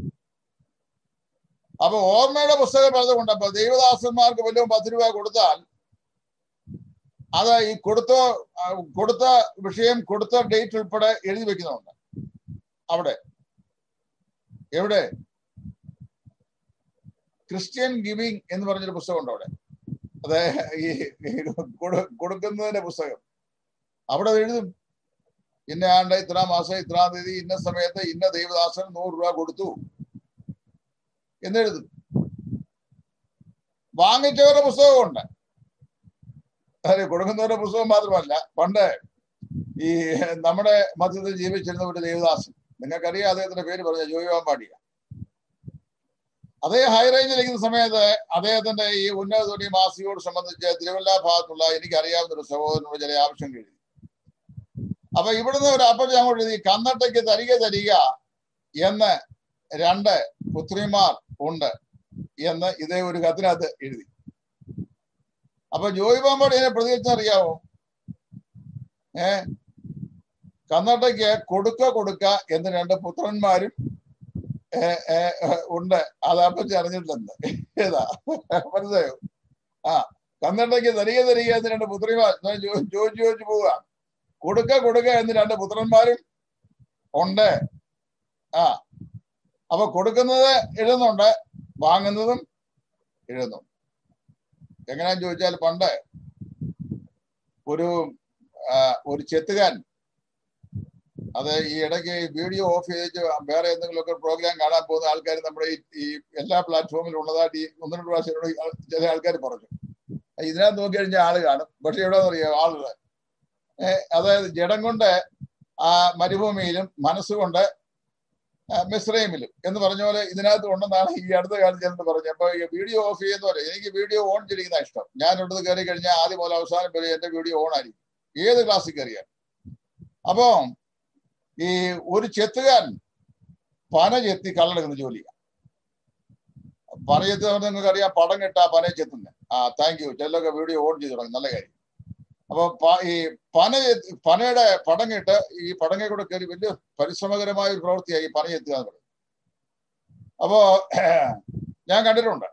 അപ്പൊ ഓർമ്മയുടെ പുസ്തകം പറഞ്ഞുകൊണ്ട് അപ്പൊ ദൈവദാസന്മാർക്ക് വല്ലതും പത്ത് രൂപ കൊടുത്താൽ അത് ഈ കൊടുത്ത കൊടുത്ത വിഷയം കൊടുത്ത ഡേറ്റ് ഉൾപ്പെടെ എഴുതി വെക്കുന്നുണ്ട് അവിടെ എവിടെ ക്രിസ്ത്യൻ ഗിവിംഗ് എന്ന് പറഞ്ഞൊരു പുസ്തകമുണ്ട് അവിടെ അത് ഈ കൊടുക്കുന്നതിന്റെ പുസ്തകം അവിടെ എഴുതും ഇന്ന ആണ്ട് ഇത്ര മാസം ഇത്രാം തീയതി ഇന്ന സമയത്ത് ഇന്ന ദൈവദാസൻ നൂറ് രൂപ കൊടുത്തു എന്നെഴുതും വാങ്ങിച്ചവരുടെ പുസ്തകമുണ്ട് അതെ കൊടുക്കുന്നവരുടെ പുസ്തകം മാത്രമല്ല പണ്ട് ഈ നമ്മുടെ മധ്യത്തിൽ ജീവിച്ചിരുന്ന ഒരു ദേവദാസൻ നിങ്ങൾക്കറിയാം അദ്ദേഹത്തിന്റെ പേര് പറഞ്ഞ ജോയിവാൻ പാടിയ അതേ ഹൈ റേഞ്ചിൽ ഇരിക്കുന്ന സമയത്ത് അദ്ദേഹത്തിന്റെ ഈ ഉന്നത തൊടി മാസികയോട് സംബന്ധിച്ച് തിരുവല്ല ഭാഗത്തുള്ള എനിക്ക് അറിയാവുന്ന ഒരു സഹോദരനോട് ചില ആവശ്യം എഴുതി അപ്പൊ ഇവിടുന്ന് ഒരു അപ്പഴ് അങ്ങോട്ട് എഴുതി കന്നട്ടയ്ക്ക് തരിക തരിക എന്ന് രണ്ട് പുത്രിമാർ ഉണ്ട് എന്ന് ഇതേ ഒരു കത്തിനകത്ത് എഴുതി അപ്പൊ ജോയി പാമ്പാട് ഇതിനെ പ്രതികരിച്ചറിയാവോ ഏ കന്നഡയ്ക്ക് കൊടുക്ക കൊടുക്ക എന്ന് രണ്ട് പുത്രന്മാരും ഉണ്ട് അതപ്പറ്റി അറിഞ്ഞിട്ടുണ്ട് ഏതാ മനസ്സിലായോ ആ കന്നഡയ്ക്ക് തരിക തരിക എന്ന് രണ്ട് പുത്രിമാർ ചോദിച്ചു ചോദിച്ചു പോവുക കൊടുക്ക കൊടുക്ക എന്ന് രണ്ട് പുത്രന്മാരും ഉണ്ട് ആ അപ്പൊ കൊടുക്കുന്നത് എഴുതുന്നുണ്ട് വാങ്ങുന്നതും എഴുതുന്നുണ്ട് എങ്ങനെയാന്ന് ചോദിച്ചാൽ പണ്ട് ഒരു ഒരു ചെത്തുകാരൻ അത് ഈ ഇടയ്ക്ക് വീഡിയോ ഓഫ് ചെയ്ത് വേറെ എന്തെങ്കിലുമൊക്കെ പ്രോഗ്രാം കാണാൻ പോകുന്ന ആൾക്കാർ നമ്മുടെ ഈ എല്ലാ പ്ലാറ്റ്ഫോമിലും ഉള്ളതായിട്ട് ഈ ഒന്ന് രണ്ട് പ്രാവശ്യം ചില ആൾക്കാർ പറഞ്ഞു ഇതിനകത്ത് നോക്കി കഴിഞ്ഞാൽ ആള് കാണും പക്ഷെ എവിടെ അറിയാം ആളുകൾ അതായത് ജഡം കൊണ്ട് ആ മരുഭൂമിയിലും മനസ്സുകൊണ്ട് മിശ്രൈമിലും എന്ന് പറഞ്ഞ പോലെ ഇതിനകത്ത് ഉണ്ടെന്നാണ് ഈ അടുത്ത കാലത്ത് ഞാൻ പറഞ്ഞു അപ്പൊ വീഡിയോ ഓഫ് ചെയ്യുന്ന പോലെ എനിക്ക് വീഡിയോ ഓൺ ചെയ്യുന്ന ഇഷ്ടം ഞാൻ ഇവിടുന്ന് കയറി കഴിഞ്ഞാൽ ആദ്യം മുതൽ അവസാനം വരെ എന്റെ വീഡിയോ ഓൺ ആയിരിക്കും ഏത് ക്ലാസ്സിൽ കയറിയാൽ അപ്പോ ഈ ഒരു ചെത്തുകാരൻ പന ചെത്തി കള്ളെടുക്കുന്ന ജോലിയാണ് പന ചെത്തി നിങ്ങൾക്ക് അറിയാം പടം കിട്ടാ പന ചെത്തുന്നത് ആ താങ്ക് യു ചിലൊക്കെ വീഡിയോ ഓൺ ചെയ്ത് തുടങ്ങി നല്ല കാര്യം അപ്പൊ ഈ പന പനയുടെ പടം കിട്ട് ഈ പടങ്ങ കൂടെ കയറി വലിയ പരിശ്രമകരമായ ഒരു പ്രവൃത്തിയായി ഈ പന ചെത്തുക എന്ന് പറയും അപ്പോ ഞാൻ കണ്ടിട്ടുണ്ട്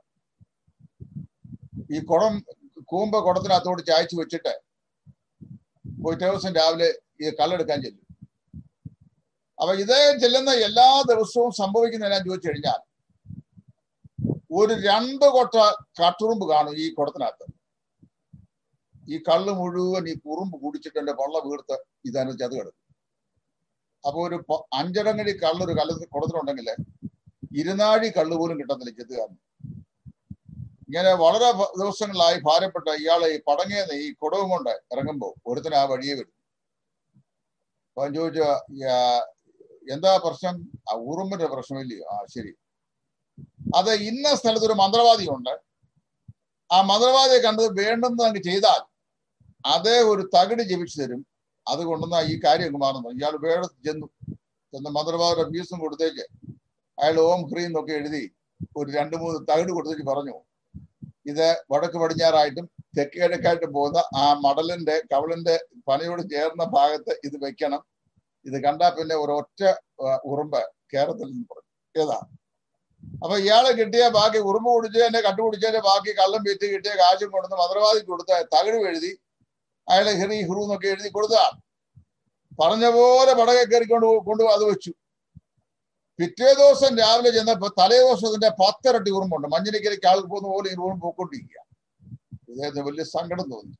ഈ കുടം കൂമ്പ് കുടത്തിനകത്തോട് ചായച്ചു വെച്ചിട്ട് പിറ്റേ ദിവസം രാവിലെ ഈ കല്ലെടുക്കാൻ ചെല്ലും അപ്പൊ ഇതേ ചെല്ലുന്ന എല്ലാ ദിവസവും സംഭവിക്കുന്ന ഞാൻ ചോദിച്ചു കഴിഞ്ഞാൽ ഒരു രണ്ട് കൊട്ട കട്ടുറുമ്പ് കാണും ഈ കുടത്തിനകത്ത് ഈ കള്ള് മുഴുവൻ ഈ കുറുമ്പ് കുടിച്ചിട്ട് എന്റെ പള്ള വീർത്ത് ഇതനുസരിച്ച് അത് കിടക്കും അപ്പൊ ഒരു പ- അഞ്ചരങ്ങടി കള്ളൊരു കള്ള കൊടുത്തിട്ടുണ്ടെങ്കിൽ ഇരുനാഴി കള്ള് പോലും കിട്ടത്തില്ല ചെത്തുകാരന് ഇങ്ങനെ വളരെ ഭ- ദിവസങ്ങളായി ഭാരപ്പെട്ട ഇയാളെ ഈ പടങ്ങിയെന്ന് ഈ കുടവും കൊണ്ട് ഇറങ്ങുമ്പോൾ ഒരുത്തിന് ആ വഴിയെ വരും അപ്പൊ അവൻ ചോദിച്ചു "യാ- എന്താ പ്രശ്നം ആ ഉറുമ്പിന്റെ പ്രശ്നമില്ലയോ ആ ശരി അത് ഇന്ന സ്ഥലത്ത് ഒരു മന്ത്രവാദി ഉണ്ട് ആ മന്ത്രവാദിയെ കണ്ടത് വേണ്ടെന്ന് അങ്ങ് ചെയ്താൽ അതേ ഒരു തകിട് ജപിച്ചു തരും അത് കൊണ്ടുവന്ന ഈ കാര്യം അങ്ങ് മാറുന്നു ഇയാൾ വേറെ ചെന്നു ചെന്ന് മന്ത്രവാദിയുടെ ഫീസും കൊടുത്തേക്ക് അയാൾ ഓം ഹ്രീം എന്നൊക്കെ എഴുതി ഒരു രണ്ട് മൂന്ന് തകിട് കൊടുത്തേക്ക് പറഞ്ഞു ഇത് വടക്ക് പടിഞ്ഞാറായിട്ടും തെക്ക് കിഴക്കായിട്ടും പോകുന്ന ആ മടലിന്റെ കവളിന്റെ പനയോട് ചേർന്ന ഭാഗത്ത് ഇത് വെക്കണം ഇത് കണ്ടാ പിന്നെ ഒരൊറ്റ ആ, ഉറുമ്പ് കേരളത്തിൽ നിന്ന് പറഞ്ഞു ഏതാ അപ്പൊ ഇയാളെ കിട്ടിയ ബാക്കി ഉറുമ്പ് കുടിച്ചതിന്റെ കണ്ടുപിടിച്ചതിന്റെ ബാക്കി കള്ളം വിറ്റ് കിട്ടിയ കാശും കൊണ്ടുവന്ന് മന്ത്രവാദി കൊടുത്ത തകിട് എഴുതി അയാളെ ഹെറി ഹുറു എന്നൊക്കെ എഴുതി കൊടുത്തതാണ് പറഞ്ഞ പോലെ പടകെ കയറിക്കൊണ്ട് കൊണ്ടു അത് വെച്ചു പിറ്റേ ദിവസം രാവിലെ ചെന്നപ്പോ തലേ ദിവസത്തിന്റെ പത്തിരട്ടി ഉറുമ്പുണ്ട് മഞ്ഞിനിക്കരയ്ക്ക് ആൾ പോകുന്ന പോലെ ഈ ഉറുമ്പ് പോയിക്കൊണ്ടിരിക്കുക ഇദ്ദേഹത്തിന് വലിയ സങ്കടം തോന്നി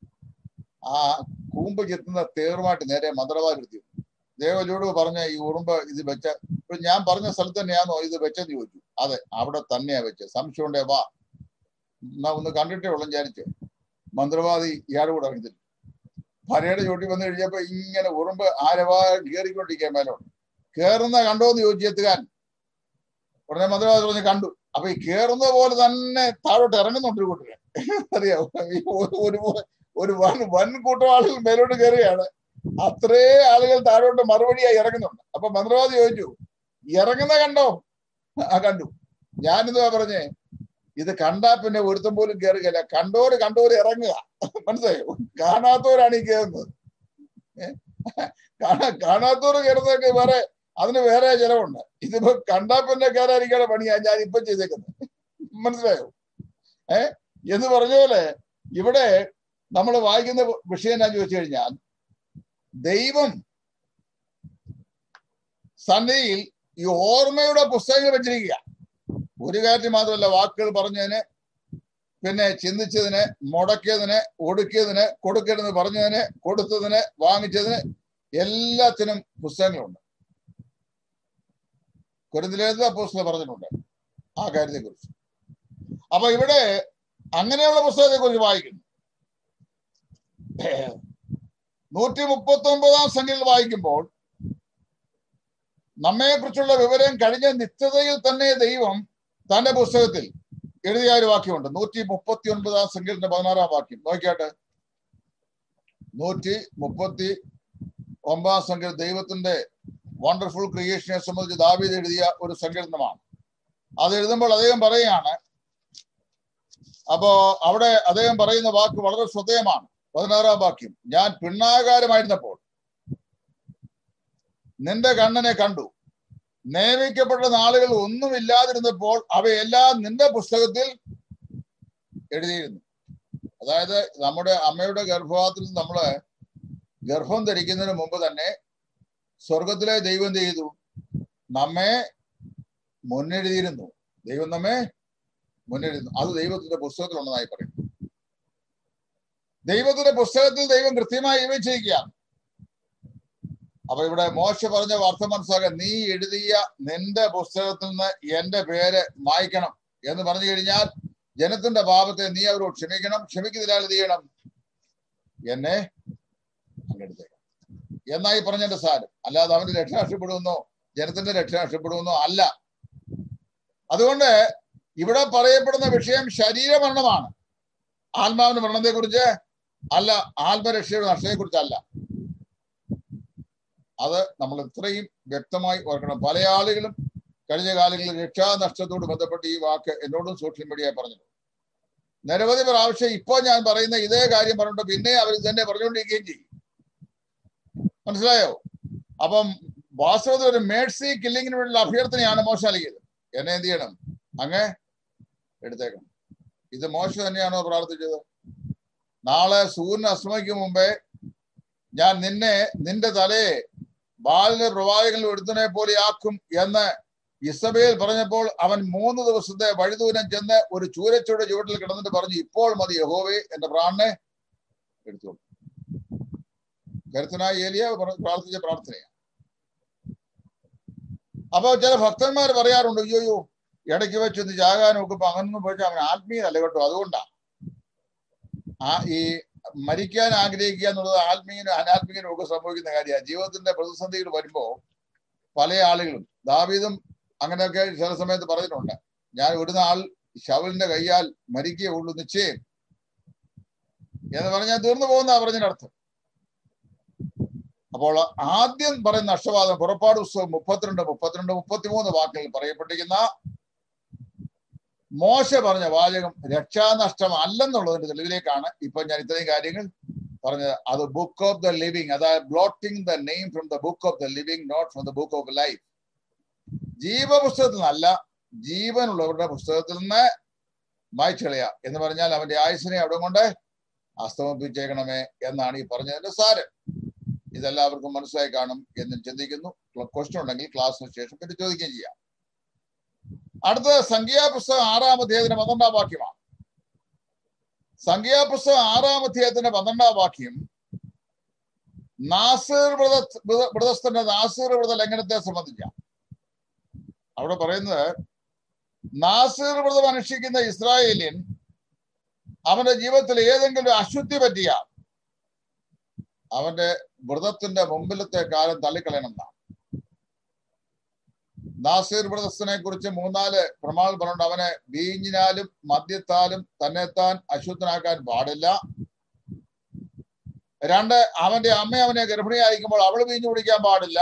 ആ കൂമ്പ് ചെത്തുന്ന തേറുമായിട്ട് നേരെ മന്ത്രവാദിരുത്തി ദേവലോട് പറഞ്ഞ ഈ ഉറുമ്പ് ഇത് വെച്ച ഇപ്പൊ ഞാൻ പറഞ്ഞ സ്ഥലത്ത് തന്നെയാണോ ഇത് വെച്ചെന്ന് ചോദിച്ചു അതെ അവിടെ തന്നെയാ വെച്ചത് സംശയം ഉണ്ടേ വാ എന്നാ ഒന്ന് കണ്ടിട്ടേ ഉള്ളു വിചാരിച്ച് മന്ത്രവാദി ഇയാളുടെ കൂടെ ഇറങ്ങി ഭരയുടെ ചോട്ടി വന്നു കഴിഞ്ഞപ്പോ ഇങ്ങനെ ഉറുമ്പ് ആരവാ കയറിക്കൊണ്ടിരിക്കാൻ മേലോട്ട് കേറുന്ന കണ്ടോ എന്ന് ചോദിച്ചു എത്തുകാൻ ഉടനെ മന്ത്രവാദി പറഞ്ഞ് കണ്ടു അപ്പൊ ഈ കേറുന്ന പോലെ തന്നെ താഴോട്ട് ഇറങ്ങുന്നുണ്ട് ഒരു കൂട്ടര് അറിയാവോ ഈ ഒരു- ഒരു ഒരു വൻ വൻ കൂട്ടം ആളുകൾ മേലോട്ട് കയറുകയാണ് അത്രേ ആളുകൾ താഴോട്ട് മറുപടിയായി ഇറങ്ങുന്നുണ്ട് അപ്പൊ മന്ത്രവാദി ചോദിച്ചു ഇറങ്ങുന്ന കണ്ടോ ആ കണ്ടു ഞാനിതുവാ പറഞ്ഞേ ഇത് കണ്ടാ പിന്നെ ഒരുത്തം പോലും കയറുകയില്ല കണ്ടോര് കണ്ടോര് ഇറങ്ങുക മനസ്സിലായോ കാണാത്തവരാണ് ഈ കയറുന്നത് ഏ? കാണാ- കാണാത്തവര് കയറുന്നതൊക്കെ വേറെ അതിന് വേറെ ചെലവുണ്ട് ഇതിപ്പോ കണ്ടാ പിന്നെ കയറാതിരിക്കാനുള്ള പണിയാ ഞാൻ ഇപ്പൊ ചെയ്തേക്കുന്നത് മനസ്സിലായോ ഏ എന്ന് പറഞ്ഞ പോലെ ഇവിടെ നമ്മൾ വായിക്കുന്ന വിഷയം ഞാൻ ചോദിച്ചു കഴിഞ്ഞാൽ ദൈവം സന്നിധിയിൽ ഈ ഓർമ്മയുടെ പുസ്തകങ്ങൾ വെച്ചിരിക്കുക ഒരു കാര്യത്തിൽ മാത്രമല്ല വാക്കുകൾ പറഞ്ഞതിന് പിന്നെ ചിന്തിച്ചതിന് മുടക്കിയതിന് ഒടുക്കിയതിന് കൊടുക്കരുതെന്ന് പറഞ്ഞതിന് കൊടുത്തതിന് വാങ്ങിച്ചതിന് എല്ലാത്തിനും പുസ്തകങ്ങളുണ്ട് കുരുന്നിലേത് അപ്പോസ്തലൻ പറഞ്ഞിട്ടുണ്ട് ആ കാര്യത്തെ കുറിച്ച് അപ്പൊ ഇവിടെ അങ്ങനെയുള്ള പുസ്തകത്തെ കുറിച്ച് വായിക്കുന്നു നൂറ്റി മുപ്പത്തി ഒன்பതാം സംഖ്യയിൽ വായിക്കുമ്പോൾ നമ്മെക്കുറിച്ചുള്ള വിവരം കഴിഞ്ഞ നിത്യതയിൽ തന്നെ ദൈവം തന്റെ പുസ്തകത്തിൽ എഴുതിയ ഒരു വാക്യമുണ്ട് നൂറ്റി മുപ്പത്തി ഒൻപതാം സംഖ്യത്തിന്റെ പതിനാറാം വാക്യം നോക്കിയാട്ടെ നൂറ്റി മുപ്പത്തി ഒമ്പതാം സംഖ്യ ദൈവത്തിന്റെ വണ്ടർഫുൾ ക്രിയേഷനെ സംബന്ധിച്ച് ദാവീദ് എഴുതിയ ഒരു സങ്കീർത്തനമാണ് അത് എഴുതുമ്പോൾ അദ്ദേഹം പറയുകയാണ് അപ്പോ അവിടെ അദ്ദേഹം പറയുന്ന വാക്ക് വളരെ ശ്രദ്ധേയമാണ് പതിനാറാം വാക്യം ഞാൻ പിണ്ണാകാരമായിരുന്നപ്പോൾ നിന്റെ കണ്ണനെ കണ്ടു നിയമിക്കപ്പെട്ട നാളുകൾ ഒന്നുമില്ലാതിരുന്നപ്പോൾ അവയെല്ലാം നിന്റെ പുസ്തകത്തിൽ എഴുതിയിരുന്നു അതായത് നമ്മുടെ അമ്മയുടെ ഗർഭപാത്രത്തിൽ നമ്മള് ഗർഭം ധരിക്കുന്നതിന് മുമ്പ് തന്നെ സ്വർഗത്തിലെ ദൈവം എന്ത് ചെയ്തു നമ്മെ മുന്നെഴുതിയിരുന്നു ദൈവം നമ്മെ മുന്നെഴുതുന്നു അത് ദൈവത്തിന്റെ പുസ്തകത്തിലുണ്ടെന്നായി പറയും ദൈവത്തിന്റെ പുസ്തകത്തിൽ ദൈവം കൃത്യമായി വിവരിച്ചിരിക്കുകയാണ് അപ്പൊ ഇവിടെ മോശ പറഞ്ഞ അർത്ഥം മനസ്സിലാക്കാൻ നീ എഴുതിയ നിന്റെ പുസ്തകത്തിൽ നിന്ന് എന്റെ പേര് മായ്ക്കണം എന്ന് പറഞ്ഞു കഴിഞ്ഞാൽ ജനത്തിന്റെ പാപത്തെ നീ അവരോട് ക്ഷമിക്കണം ക്ഷമിക്കുന്നില്ല എന്ത് ചെയ്യണം എന്നെ അങ്ങെടുത്തേക്കണം എന്നായി പറഞ്ഞതിന്റെ സാരം അല്ലാതെ അവന്റെ രക്ഷ നഷ്ടപ്പെടുമെന്നോ ജനത്തിന്റെ രക്ഷ നഷ്ടപ്പെടുമെന്നോ അല്ല അതുകൊണ്ട് ഇവിടെ പറയപ്പെടുന്ന വിഷയം ശരീരമരണമാണ് ആത്മാവിന്റെ മരണത്തെ കുറിച്ച് അല്ല ആത്മരക്ഷയുടെ നഷ്ടത്തെ കുറിച്ചല്ല അത് നമ്മൾ ഇത്രയും വ്യക്തമായി ഓർക്കണം പല ആളുകളും കഴിഞ്ഞ കാലങ്ങളിൽ രക്ഷാനഷ്ടത്തോട് ബന്ധപ്പെട്ട് ഈ വാക്ക് എന്നോടും സോഷ്യൽ മീഡിയ പറഞ്ഞിട്ടുണ്ട് നിരവധി പ്രാവശ്യം ഇപ്പോൾ ഞാൻ പറയുന്ന ഇതേ കാര്യം പറഞ്ഞിട്ട് പിന്നെ അവർ തന്നെ പറഞ്ഞുകൊണ്ടിരിക്കുകയും ചെയ്യും മനസ്സിലായോ അപ്പം വാസ്തവത്തിൽ ഒരു മേഴ്സി കില്ലിങ്ങിന് വേണ്ടിയുള്ള അഭ്യർത്ഥനയാണ് മോശം നൽകിയത് എന്നെ എന്ത് ചെയ്യണം അങ്ങ് എടുത്തേക്കണം ഇത് മോശം തന്നെയാണോ പ്രാർത്ഥിച്ചത് നാളെ സൂര്യൻ അസ്തമിക്കും മുമ്പേ ഞാൻ നിന്നെ നിന്റെ തലയെ ബാലിന്റെ പ്രവാചകനിൽ ഒരുത്തനെ പോലെ ആക്കും എന്ന് ഇസബേൽ പറഞ്ഞപ്പോൾ അവൻ മൂന്ന് ദിവസത്തെ വഴിദൂരം ചെന്ന് ഒരു ചൂരച്ചൂടെ ചുവട്ടിൽ കിടന്നിട്ട് പറഞ്ഞു ഇപ്പോൾ മതി യഹോവേ എന്റെ പ്രാണനെ എടുത്തോളൂ കരുത്തനായ ഏലിയ പ്രാർത്ഥിച്ച പ്രാർത്ഥനയാണ് അപ്പൊ ചില ഭക്തന്മാർ പറയാറുണ്ട് അയ്യോ അയ്യോ ഇടയ്ക്ക് വെച്ച് ഒന്ന് ചാകാൻ നോക്കുമ്പോ അങ്ങനൊന്നും പോയിട്ട് അവൻ ആത്മീയനല്ല കേട്ടോ അതുകൊണ്ടാ ആ ഈ മരിക്കാൻ ആഗ്രഹിക്കുക എന്നുള്ളത് ആത്മീയനും അനാത്മീയനും ഒക്കെ സംഭവിക്കുന്ന കാര്യമാണ് ജീവിതത്തിന്റെ പ്രതിസന്ധികൾ വരുമ്പോ പല ആളുകളും ദാവീദും അങ്ങനെയൊക്കെ ചില സമയത്ത് പറഞ്ഞിട്ടുണ്ട് ഞാൻ ഒരു നാൾ ശവലിന്റെ കയ്യാൽ മരിക്കുകയുള്ളൂ നിശ്ചയം എന്ന് പറഞ്ഞാൽ തീർന്നു പോകുന്ന പറഞ്ഞതിനർത്ഥം അപ്പോൾ ആദ്യം പറയുന്ന നഷ്ടവാദം പുറപ്പാട് പുസ്തകം മുപ്പത്തിരണ്ട് മുപ്പത്തിരണ്ട് മുപ്പത്തിമൂന്ന് വാക്കുകളിൽ പറയപ്പെട്ടിരിക്കുന്ന മോശ പറഞ്ഞ വാചകം രക്ഷാനഷ്ടം അല്ലെന്നുള്ളതിന്റെ തെളിവിലേക്കാണ് ഇപ്പൊ ഞാൻ ഇത്രയും കാര്യങ്ങൾ പറഞ്ഞത് അത് ബുക്ക് ഓഫ് ദ ലിവിങ് അതായത് blotting the name from the book of the living not from the book of life ജീവപുസ്തകത്തിൽ നിന്നല്ല ജീവനുള്ളവരുടെ പുസ്തകത്തിൽ നിന്ന് മായ്ച്ചളയ എന്ന് പറഞ്ഞാൽ അവന്റെ ആയുസിനെ അവിടെ കൊണ്ട് അസ്തമിപ്പിച്ചേക്കണമേ എന്നാണ് ഈ പറഞ്ഞതിന്റെ സാരം ഇതെല്ലാവർക്കും മനസ്സിലായി കാണും എന്ന് ചിന്തിക്കുന്നു ക്വസ്റ്റ്യൻ ഉണ്ടെങ്കിൽ ക്ലാസ്സിന് ശേഷം പിന്നെ ചോദിക്കുകയും ചെയ്യാം അടുത്തത് സംഖ്യാപുസ്തകം ആറാം അധ്യായത്തിന്റെ പന്ത്രണ്ടാം വാക്യമാണ് സംഖ്യാപുസ്തകം ആറാം അധ്യായത്തിന്റെ പന്ത്രണ്ടാം വാക്യം നാസീർ വ്രത വ്രതസ്ഥന്റെ നാസീർ വ്രത ലംഘനത്തെ സംബന്ധിച്ച അവിടെ പറയുന്നത് നാസീർ വ്രതം അനുഷ്ഠിക്കുന്ന ഇസ്രായേലിയൻ അവന്റെ ജീവിതത്തിൽ ഏതെങ്കിലും അശുദ്ധി പറ്റിയാൽ അവന്റെ വ്രതത്തിന്റെ മുമ്പിലത്തെ കാലം തള്ളിക്കളയണം എന്നാണ് നാസീർ വ്രതസ്ഥനെ കുറിച്ച് മൂന്നാല് പ്രമാണം പറഞ്ഞിട്ട് അവനെ വീഞ്ഞിനാലും മദ്യത്താലും തന്നെത്താൻ അശുദ്ധനാക്കാൻ പാടില്ല രണ്ട് അവന്റെ അമ്മ അവനെ ഗർഭിണിയായിരിക്കുമ്പോൾ അവള് വീഞ്ഞു കുടിക്കാൻ പാടില്ല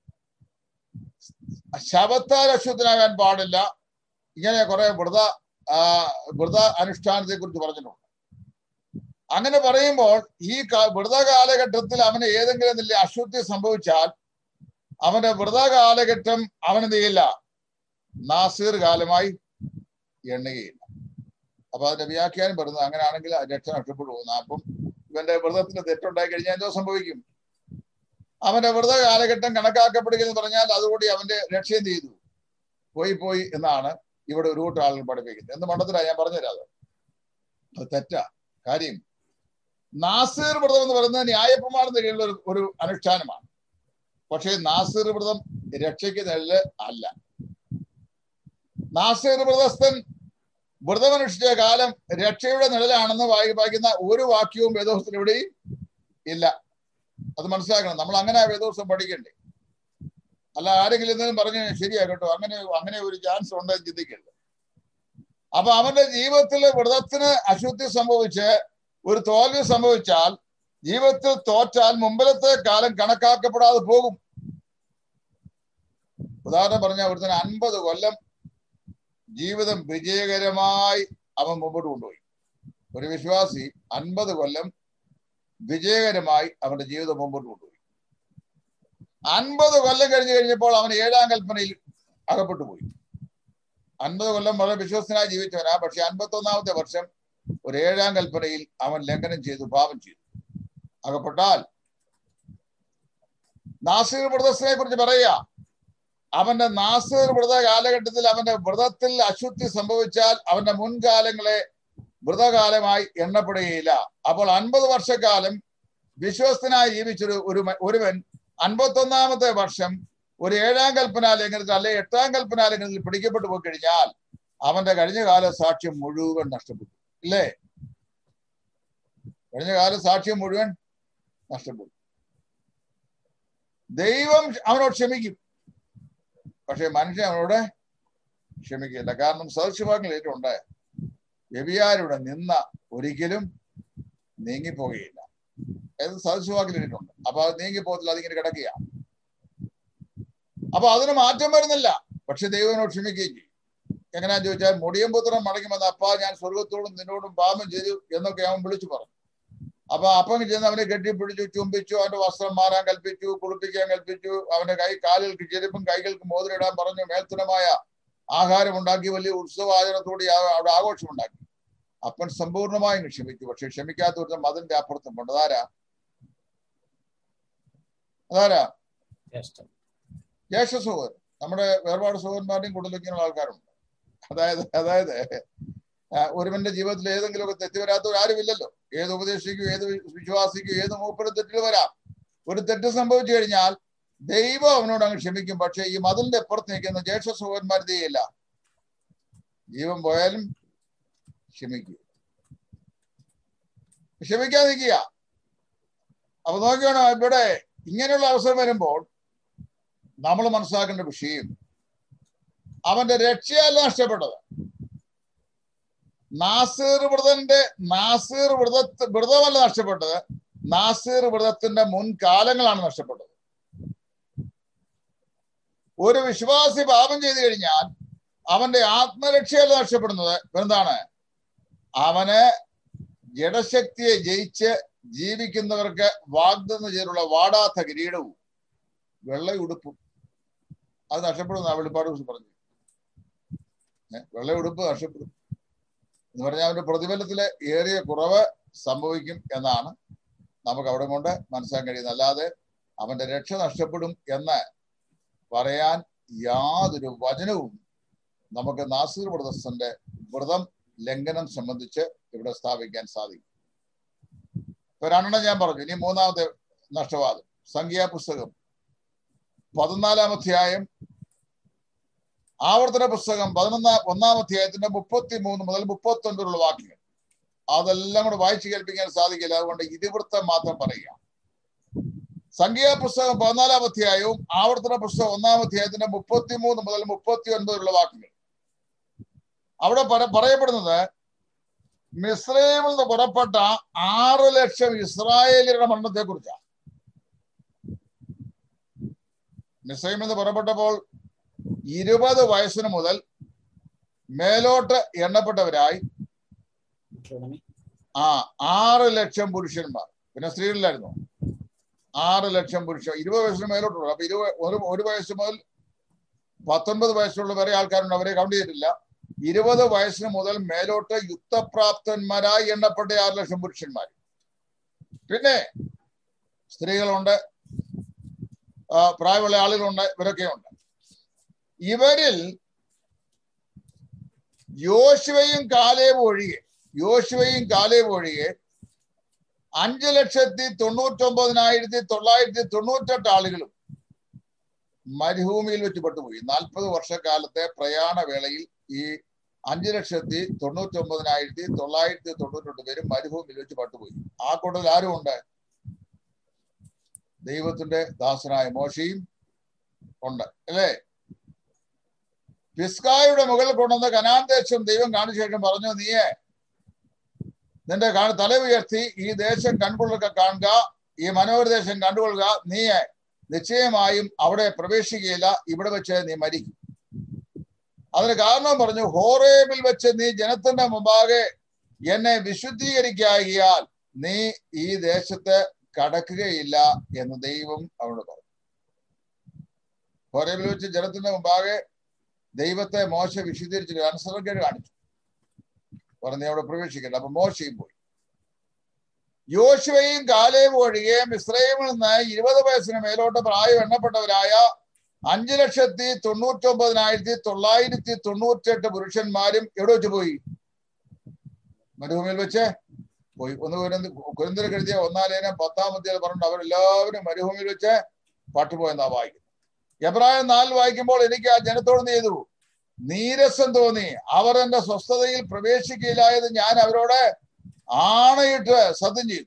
ശവത്താൽ അശുദ്ധനാകാൻ പാടില്ല ഇങ്ങനെ കുറെ വ്രത വ്രത അനുഷ്ഠാനത്തെ കുറിച്ച് പറഞ്ഞിട്ടുണ്ട് അങ്ങനെ പറയുമ്പോൾ ഈ വ്രത കാലഘട്ടത്തിൽ അവന് ഏതെങ്കിലും നില അശുദ്ധി സംഭവിച്ചാൽ അവന്റെ വ്രത കാലഘട്ടം അവന് ചെയ്യില്ല നാസീർ കാലമായി എണ്ണുകയില്ല അപ്പൊ അതിന്റെ വ്യാഖ്യാനം പറയുന്നത് അങ്ങനെയാണെങ്കിൽ രക്ഷ നഷ്ടപ്പെട്ടു പോകുന്നു അപ്പം ഇവന്റെ വ്രതത്തിന് തെറ്റുണ്ടായി കഴിഞ്ഞാൽ എന്തോ സംഭവിക്കും അവന്റെ വ്രത കാലഘട്ടം കണക്കാക്കപ്പെടുക എന്ന് പറഞ്ഞാൽ അതുകൂടി അവന്റെ രക്ഷ എന്ത് ചെയ്തു പോയി പോയി എന്നാണ് ഇവിടെ ഒരു കൂട്ടം ആളുകൾ പഠിപ്പിക്കുന്നത് എന്ന് മണ്ഡലത്തിലാണ് ഞാൻ പറഞ്ഞുതരാം അത് അത് തെറ്റാ കാര്യം നാസീർ വ്രതം എന്ന് പറയുന്നത് ന്യായപ്രമാണത്തിന് കീഴിലുള്ള ഒരു ഒരു അനുഷ്ഠാനമാണ് പക്ഷേ നാസീർ വ്രതം രക്ഷയ്ക്ക് നെല്ല് അല്ല നാസീർ വ്രതസ്ഥൻ വ്രതമനുഷ്ഠിച്ച കാലം രക്ഷയുടെ നിഴലാണെന്ന് വായിക്കുന്ന ഒരു വാക്യവും വേദോസത്തിൽ എവിടെയും ഇല്ല അത് മനസ്സിലാക്കണം നമ്മൾ അങ്ങനെ വേദോസം പഠിക്കണ്ടേ അല്ല ആരെങ്കിലും എന്തെങ്കിലും പറഞ്ഞു ശരിയാ കേട്ടോ അങ്ങനെ അങ്ങനെ ഒരു ചാൻസ് ഉണ്ടെന്ന് ചിന്തിക്കരുത് അപ്പൊ അവന്റെ ജീവിതത്തിൽ വ്രതത്തിന് അശുദ്ധി സംഭവിച്ച് ഒരു തോൽവി സംഭവിച്ചാൽ ജീവിതത്തിൽ തോറ്റാൽ മുമ്പിലത്തെ കാലം കണക്കാക്കപ്പെടാതെ പോകും ഉദാഹരണം പറഞ്ഞാൽ ഒരുത്തിന് അൻപത് കൊല്ലം ജീവിതം വിജയകരമായി അവൻ മുമ്പോട്ട് കൊണ്ടുപോയി ഒരു വിശ്വാസി അൻപത് കൊല്ലം വിജയകരമായി അവന്റെ ജീവിതം മുമ്പോട്ട് കൊണ്ടുപോയി അൻപത് കൊല്ലം കഴിഞ്ഞു കഴിഞ്ഞപ്പോൾ അവൻ ഏഴാം കൽപ്പനയിൽ അകപ്പെട്ടു പോയി അൻപത് കൊല്ലം വളരെ വിശ്വസനായി ജീവിച്ചവനാ പക്ഷെ അൻപത്തി ഒന്നാമത്തെ വർഷം ഒരു ഏഴാം കൽപ്പനയിൽ അവൻ ലംഘനം ചെയ്തു പാപം ചെയ്തു അകപ്പെട്ടാൽ നാസീർ വ്രതസ്ഥനെ കുറിച്ച് പറയുക അവന്റെ നാസീർ വ്രത കാലഘട്ടത്തിൽ അവന്റെ വ്രതത്തിൽ അശുദ്ധി സംഭവിച്ചാൽ അവന്റെ മുൻകാലങ്ങളെ വ്രതകാലമായി എണ്ണപ്പെടുകയില്ല അപ്പോൾ അൻപത് വർഷക്കാലം വിശ്വസ്തനായി ജീവിച്ചൊരു ഒരു ഒരുവൻ അൻപത്തൊന്നാമത്തെ വർഷം ഒരു ഏഴാം കൽപ്പന ലംഘനത്തിൽ അല്ലെ എട്ടാം കൽപ്പന ലംഘനത്തിൽ പിടിക്കപ്പെട്ടു പോയി കഴിഞ്ഞാൽ അവന്റെ കഴിഞ്ഞ കാല സാക്ഷ്യം മുഴുവൻ നഷ്ടപ്പെട്ടു ഇല്ലേ കഴിഞ്ഞ കാല സാക്ഷ്യം മുഴുവൻ നഷ്ടപ്പെട്ടു ദൈവം അവനോട് ക്ഷമിക്കും പക്ഷെ മനുഷ്യൻ അവനോട് ക്ഷമിക്കില്ല കാരണം സദൃശ്യഭാഗങ്ങൾ ഏറ്റുണ്ട് വ്യഭിയാരുടെ നിന്ന ഒരിക്കലും നീങ്ങിപ്പോകുകയില്ല അതായത് സദൃശ്യഭാഗത്തിൽ ഏറ്റുണ്ട് അപ്പൊ അത് നീങ്ങിപ്പോകത്തില്ല അതിങ്ങനെ കിടക്കുക അപ്പൊ അതിന് മാറ്റം വരുന്നില്ല പക്ഷെ ദൈവനോട് ക്ഷമിക്കുകയും ചെയ്യും എങ്ങനെയാ ചോദിച്ചാൽ മുടിയമ്പുത്രം മടങ്ങി വന്ന അപ്പ ഞാൻ സ്വർഗത്തോടും നിന്നോടും പാപം ചെയ്തു എന്നൊക്കെ അവൻ വിളിച്ചു പറഞ്ഞു അപ്പൊ അപ്പം ചെന്ന് അവനെ കെട്ടിപ്പിടിച്ചു ചുംബിച്ചു അവന്റെ വസ്ത്രം മാറാൻ കൽപ്പിച്ചു കുളിപ്പിക്കാൻ കൽപ്പിച്ചു അവന്റെ കൈ കാലുകൾക്ക് ചെരുപ്പും കൈകൾക്ക് മോതിരിടാൻ പറഞ്ഞു മേൽത്തരമായ ആഹാരം ഉണ്ടാക്കി വലിയ ഉത്സവാചരണത്തോടെ അവിടെ ആഘോഷമുണ്ടാക്കി അപ്പൻ സമ്പൂർണമായും ക്ഷമിച്ചു പക്ഷെ ക്ഷമിക്കാത്ത ഒരു മതിന്റെ അപ്പുറത്തും കൊണ്ട് അതാരാ അതാരാ ജ്യേഷ്ഠ സഹോദരൻ നമ്മുടെ വേർപാട് സഹോദരന്മാരുടെയും കൂടുതലിങ്ങനെയുള്ള ആൾക്കാരുണ്ട് അതായത് അതായത് ഒരുവന്റെ ജീവിതത്തിൽ ഏതെങ്കിലുമൊക്കെ തെറ്റ് വരാത്തവർ ആരുമില്ലല്ലോ ഏത് ഉപദേശിക്കും ഏത് വിശ്വാസിക്കും ഏത് മൂപ്പരും തെറ്റിൽ വരാം ഒരു തെറ്റ് സംഭവിച്ചു കഴിഞ്ഞാൽ ദൈവം അവനോട് അങ്ങ് ക്ഷമിക്കും പക്ഷെ ഈ മതിലിന്റെ അപ്പുറത്ത് നിൽക്കുന്ന ജ്യേഷ്ഠ സഹോദരന്മാർ ചെയ്യില്ല ജീവൻ പോയാലും ക്ഷമിക്കുക ക്ഷമിക്കാൻ നിൽക്കുക അപ്പൊ നോക്കിയാണ് ഇവിടെ ഇങ്ങനെയുള്ള അവസരം വരുമ്പോൾ നമ്മൾ മനസ്സിലാക്കേണ്ട വിഷയം അവന്റെ രക്ഷയല്ല നഷ്ടപ്പെട്ടത് നാസീർ വ്രതന്റെ നാസീർ വ്രത വ്രതമല്ല നഷ്ടപ്പെട്ടത് നാസീർ വ്രതത്തിന്റെ മുൻകാലങ്ങളാണ് നഷ്ടപ്പെട്ടത് ഒരു വിശ്വാസി പാപം ചെയ്തു കഴിഞ്ഞാൽ അവന്റെ ആത്മരക്ഷയല്ല നഷ്ടപ്പെടുന്നത് എന്താണ് അവന് ജഡശക്തിയെ ജയിച്ച് ജീവിക്കുന്നവർക്ക് വാഗ്ദത്തം ചെയ്തിട്ടുള്ള വാടാത്ത കിരീടവും വെള്ളയുടുപ്പും അത് നഷ്ടപ്പെടുന്ന വെളിപ്പാട് ദിവസം പറഞ്ഞു വെള്ളയുടുപ്പ് നഷ്ടപ്പെടും എന്ന് പറഞ്ഞാൽ അവന്റെ പ്രതിഫലത്തില് ഏറിയ കുറവ് സംഭവിക്കും എന്നാണ് നമുക്ക് അവിടെ കൊണ്ട് മനസ്സിലാക്കാൻ കഴിയുന്നത് അല്ലാതെ അവന്റെ രക്ഷ നഷ്ടപ്പെടും എന്ന് പറയാൻ യാതൊരു വചനവും നമുക്ക് നാസീർ വ്രതസ്ഥന്റെ വ്രതം ലംഘനം സംബന്ധിച്ച് ഇവിടെ സ്ഥാപിക്കാൻ സാധിക്കും ഇപ്പൊ രണ്ടെണ്ണം ഞാൻ പറഞ്ഞു ഇനി മൂന്നാമത്തെ നഷ്ടവാദം സംഖ്യാപുസ്തകം പതിനാലാം അധ്യായം ആവർത്തന പുസ്തകം പതിനൊന്നാം ഒന്നാം അധ്യായത്തിന്റെ മുപ്പത്തി മൂന്ന് മുതൽ മുപ്പത്തി ഒൻപതിലുള്ള വാക്യങ്ങൾ അതെല്ലാം കൂടെ വായിച്ചു കേൾപ്പിക്കാൻ സാധിക്കില്ല അതുകൊണ്ട് ഇതിവൃത്തം മാത്രം പറയുക സംഖ്യാപുസ്തകം പതിനാലാം അധ്യായവും ആവർത്തന പുസ്തകം ഒന്നാം അധ്യായത്തിന്റെ മുപ്പത്തി മൂന്ന് മുതൽ മുപ്പത്തി ഒൻപതിലുള്ള വാക്യങ്ങൾ അവിടെ പറയപ്പെടുന്നത് മിസ്രൈമിൽ നിന്ന് പുറപ്പെട്ട ആറ് ലക്ഷം ഇസ്രായേലിയുടെ മരണത്തെ കുറിച്ചാണ് മിസ്രൈമിൽ നിന്ന് പുറപ്പെട്ടപ്പോൾ ഇരുപത് വയസ്സിന് മുതൽ മേലോട്ട് എണ്ണപ്പെട്ടവരായി ആ ആറ് ലക്ഷം പുരുഷന്മാർ പിന്നെ സ്ത്രീകളിലായിരുന്നു ആറ് ലക്ഷം പുരുഷൻ ഇരുപത് വയസ്സിന് മേലോട്ടുള്ളൂ അപ്പൊ ഇരുപത് ഒരു ഒരു വയസ്സ് മുതൽ പത്തൊൻപത് വയസ്സുള്ള വരെ ആൾക്കാരുണ്ട് അവരെ കൗണ്ട് ചെയ്തിട്ടില്ല ഇരുപത് വയസ്സിന് മുതൽ മേലോട്ട് യുദ്ധപ്രാപ്തന്മാരായി എണ്ണപ്പെട്ട ആറ് ലക്ഷം പുരുഷന്മാർ പിന്നെ സ്ത്രീകളുണ്ട് പ്രായമുള്ള ആളുകളുണ്ട് ഇവരൊക്കെ ഉണ്ട് ഇവരിൽ യോശുവയും കാലേവും ഒഴികെ യോശുവയും കാലേവും ഒഴികെ അഞ്ചു ലക്ഷത്തി തൊണ്ണൂറ്റൊമ്പതിനായിരത്തി തൊള്ളായിരത്തി തൊണ്ണൂറ്റെട്ട് ആളുകളും മരുഭൂമിയിൽ വെച്ച് പെട്ടുപോയി നാൽപ്പത് വർഷക്കാലത്തെ പ്രയാണ വേളയിൽ ഈ അഞ്ചു ലക്ഷത്തി തൊണ്ണൂറ്റി ഒമ്പതിനായിരത്തി തൊള്ളായിരത്തി തൊണ്ണൂറ്റെട്ട് പേരും മരുഭൂമിയിൽ വെച്ച് പട്ടുപോയി ആ കൂട്ടത്തിൽ ആരും ഉണ്ട് ദൈവത്തിന്റെ ദാസനായ മോശയും ഉണ്ട് അല്ലേ പിസ്കായുടെ മുകളിൽ കൊണ്ടുവന്ന കനാൻ ദേശം ദൈവം കാണിച്ച ശേഷം പറഞ്ഞു നീയെ നിന്റെ തല ഉയർത്തി ഈ ദേശം കൺകൊള്ളുക കാണുക ഈ മനോഹര ദേശം കണ്ടുകൊള്ളുക നീ നിശ്ചയമായും അവിടെ പ്രവേശിക്കുകയില്ല ഇവിടെ വെച്ച് നീ മരിക്കും അതിന് കാരണം പറഞ്ഞു ഹോറേബിൽ വെച്ച് നീ ജനത്തിന്റെ മുമ്പാകെ എന്നെ വിശുദ്ധീകരിക്കാകിയാൽ നീ ഈ ദേശത്ത് കടക്കുകയില്ല എന്ന് ദൈവം അവനോട് പറഞ്ഞു ഹോറേബിൽ വെച്ച് ജനത്തിന്റെ മുമ്പാകെ ദൈവത്തെ മോശ വിശുദ്ധീകരിച്ചിട്ട് അനുസരണക്കേട് കാണിച്ചു പറഞ്ഞ് അവിടെ പ്രവേശിക്കണ്ട അപ്പൊ മോശയും പോയി യോശുവയും കാലേവും ഒഴികെ മിശ്രയിൽ നിന്ന് ഇരുപത് വയസ്സിന് മേലോട്ട് പ്രായം എണ്ണപ്പെട്ടവരായ അഞ്ചു ലക്ഷത്തി തൊണ്ണൂറ്റി ഒമ്പതിനായിരത്തി തൊള്ളായിരത്തി തൊണ്ണൂറ്റെട്ട് പുരുഷന്മാരും എവിടെ വെച്ച് പോയി മരുഭൂമിയിൽ വെച്ച് പോയി ഒന്ന് കുരുന്തര കരുതിയ ഒന്നാലേനം പത്താമത്തെ പറഞ്ഞിട്ട് അവരെല്ലാവരും മരുഭൂമിയിൽ വെച്ച് പട്ടുപോയെന്നാ വായിക്കുന്നത് എബ്രാഹിം നാല് വായിക്കുമ്പോൾ എനിക്ക് ആ ജനത്തോട് എന്ത് ചെയ്തു നീരസം തോന്നി അവർ എന്റെ സ്വസ്ഥതയിൽ പ്രവേശിക്കില്ലായത് ഞാൻ അവരോട് ആണയിട്ട് സത്യം ചെയ്തു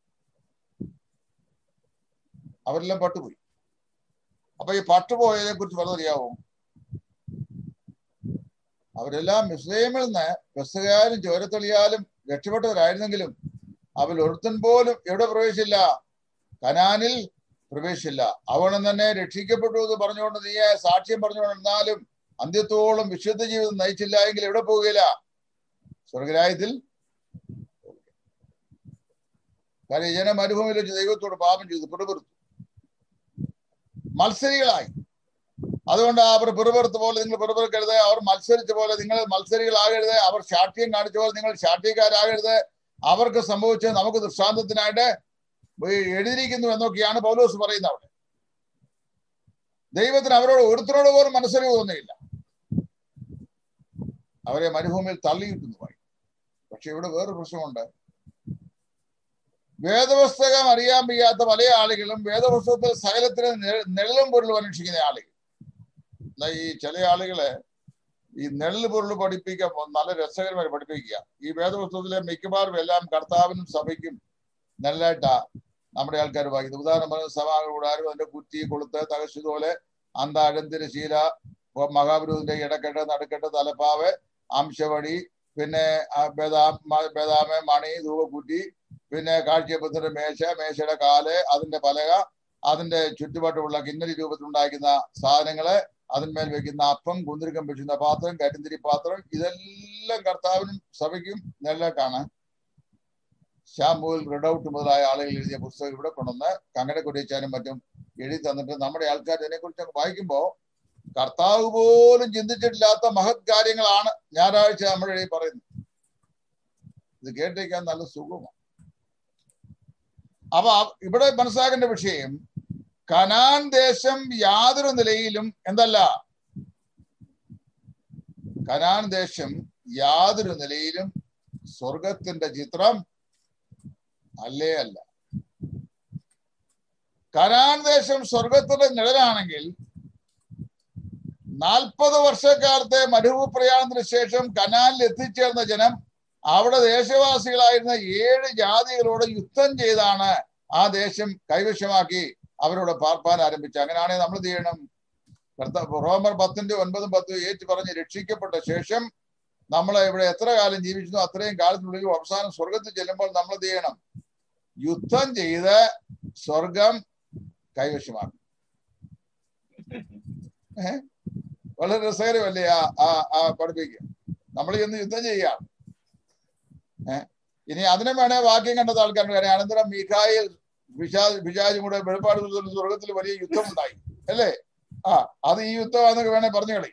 അവരെല്ലാം പട്ടുപോയി അപ്പൊ ഈ പട്ടുപോയതിനെ കുറിച്ച് പറഞ്ഞറിയാവോ അവരെല്ലാം മിസ്ലൈമിൽ നിന്ന് ബസ്സുകാരും ചോരത്തെളിയാലും രക്ഷപ്പെട്ടവരായിരുന്നെങ്കിലും അവൽ ഒരുത്തൻ പോലും എവിടെ പ്രവേശിച്ചില്ല കനാനിൽ പ്രവേശിച്ചില്ല അവനും തന്നെ രക്ഷിക്കപ്പെട്ടു എന്ന് പറഞ്ഞുകൊണ്ട് നീ സാക്ഷ്യം പറഞ്ഞുകൊണ്ട് എന്നാലും അന്ത്യത്തോളം വിശുദ്ധ ജീവിതം നയിച്ചില്ല എങ്കിൽ എവിടെ പോവുകയില്ല സ്വർഗരായത്തിൽ കാരണം ജന മരുഭൂമിയിൽ വെച്ച് ദൈവത്തോട് പാപം ചെയ്തു പിറുപിറുത്തു മത്സരികളായി അതുകൊണ്ട് അവർ പിറുപിറുത്ത പോലെ നിങ്ങൾ പിറുപിറുക്കരുത് അവർ മത്സരിച്ച പോലെ നിങ്ങൾ മത്സരികളാകരുത് അവർ ശാഠ്യം കാണിച്ച പോലെ നിങ്ങൾ ശാഠ്യക്കാരാകരുത് അവർക്ക് സംഭവിച്ചത് നമുക്ക് ദൃഷ്ടാന്തത്തിനായിട്ട് എഴുതിയിരിക്കുന്നു എന്നൊക്കെയാണ് പൗലോസ് പറയുന്നത് അവിടെ ദൈവത്തിന് അവരോട് ഒരുത്തരോട് പോലും മനസ്സിലായി തോന്നിയില്ല അവരെ മരുഭൂമിയിൽ തള്ളിയിട്ടുന്നു പറയും പക്ഷെ ഇവിടെ വേറൊരു പ്രശ്നമുണ്ട് വേദപുസ്തകം അറിയാൻ വയ്യാത്ത പല ആളുകളും വേദപുസ്തകത്തിൽ സകലത്തിന് നെള്ളും പൊരുളും അന്വേഷിക്കുന്ന ആളുകൾ എന്നാ ഈ ചില ആളുകളെ ഈ നെല്ല് പൊരുൾ പഠിപ്പിക്കാൻ നല്ല രസകരമായി പഠിപ്പിക്കുക ഈ വേദപുസ്തകത്തിലെ മിക്കവാറും എല്ലാം കർത്താവിനും സഭയ്ക്കും നല്ലതായിട്ടാ നമ്മുടെ ആൾക്കാർ വായിക്കുന്നത് ഉദാഹരണം പറഞ്ഞ സഭാകൾ കൂടാരും അതിന്റെ കുറ്റി കൊളുത്ത് തകശുതോലെ അന്താഴം തിരശീല മഹാപുരുവിന്റെ ഇടക്കെട്ട് നടുക്കെട്ട് തലപ്പാവ് അംശവടി പിന്നെ ബദാം ബദാമ മണി ധൂവക്കുറ്റി പിന്നെ കാഴ്ചയപ്പത്തിന്റെ മേശ മേശയുടെ കാല് അതിന്റെ പലക അതിന്റെ ചുറ്റുപാട്ടുമുള്ള കിന്നരി രൂപത്തിലുണ്ടാക്കുന്ന സാധനങ്ങള് അതിന്മേൽ വെക്കുന്ന അപ്പം കുന്തിരിക്കം വെച്ചുന്ന പാത്രം കരിന്തിരി പാത്രം ഇതെല്ലാം കർത്താവിനും സഭയ്ക്കും നെല്ലട്ടാണ് ഷാമ്പൂൽ റിഡൌട്ട് മുതലായ ആളുകൾ എഴുതിയ പുസ്തകം ഇവിടെ കൊണ്ടുവന്ന് കങ്ങടെ കൊടിച്ചാനും മറ്റും എഴുതി തന്നിട്ട് നമ്മുടെ ആൾക്കാർ ഇതിനെക്കുറിച്ച് വായിക്കുമ്പോൾ കർത്താവ് പോലും ചിന്തിച്ചിട്ടില്ലാത്ത മഹത് കാര്യങ്ങളാണ് ഞായറാഴ്ച നമ്മുടെ ഇടയിൽ പറയുന്നത് ഇത് കേട്ടിരിക്കാൻ നല്ല സുഖമാണ് അപ്പൊ ഇവിടെ മനസ്സിലാക്കേണ്ട വിഷയം കനാൻ ദേശം യാതൊരു നിലയിലും എന്തല്ല കനാൻ ദേശം യാതൊരു നിലയിലും സ്വർഗത്തിന്റെ ചിത്രം അല്ലേ അല്ല കനാൻ ദേശം സ്വർഗത്തിന്റെ നിഴലാണെങ്കിൽ നാൽപ്പത് വർഷക്കാലത്തെ മരുഭൂ പ്രയാണത്തിന് ശേഷം കനാലിൽ എത്തിച്ചേർന്ന ജനം അവിടെ ദേശവാസികളായിരുന്ന ഏഴ് ജാതികളോട് യുദ്ധം ചെയ്താണ് ആ ദേശം കൈവശമാക്കി അവരോട് പാർപ്പാൻ ആരംഭിച്ചു അങ്ങനെയാണെങ്കിൽ നമ്മൾ എന്ത് ചെയ്യണം റോമർ പത്തിന്റെ ഒൻപതും പത്തും ഏറ്റു പറഞ്ഞ് രക്ഷിക്കപ്പെട്ട ശേഷം നമ്മൾ ഇവിടെ എത്ര കാലം ജീവിച്ചു അത്രയും കാലത്തിനുള്ളിൽ അവസാനം സ്വർഗത്തിൽ ചെല്ലുമ്പോൾ നമ്മൾ എന്ത് ചെയ്യണം യുദ്ധം ചെയ്ത് സ്വർഗം കൈവശമാക്കും ഏഹ് വളരെ രസകരമല്ലേ ആ ആ ആ പഠിപ്പിക്കുക നമ്മൾ ഇന്ന് യുദ്ധം ചെയ്യാം ഏഹ് ഇനി അതിനും വേണേ വാക്യം കണ്ടത് ആൾക്കാരുടെ കാര്യം അനന്തരം മീഖായിൽ പിശാ പിശാചും കൂടെ വെളിപ്പാട് സ്വർഗത്തിൽ വലിയ യുദ്ധമുണ്ടായി അല്ലേ ആ അത് ഈ യുദ്ധമാണെന്നൊക്കെ വേണേ പറഞ്ഞു കളി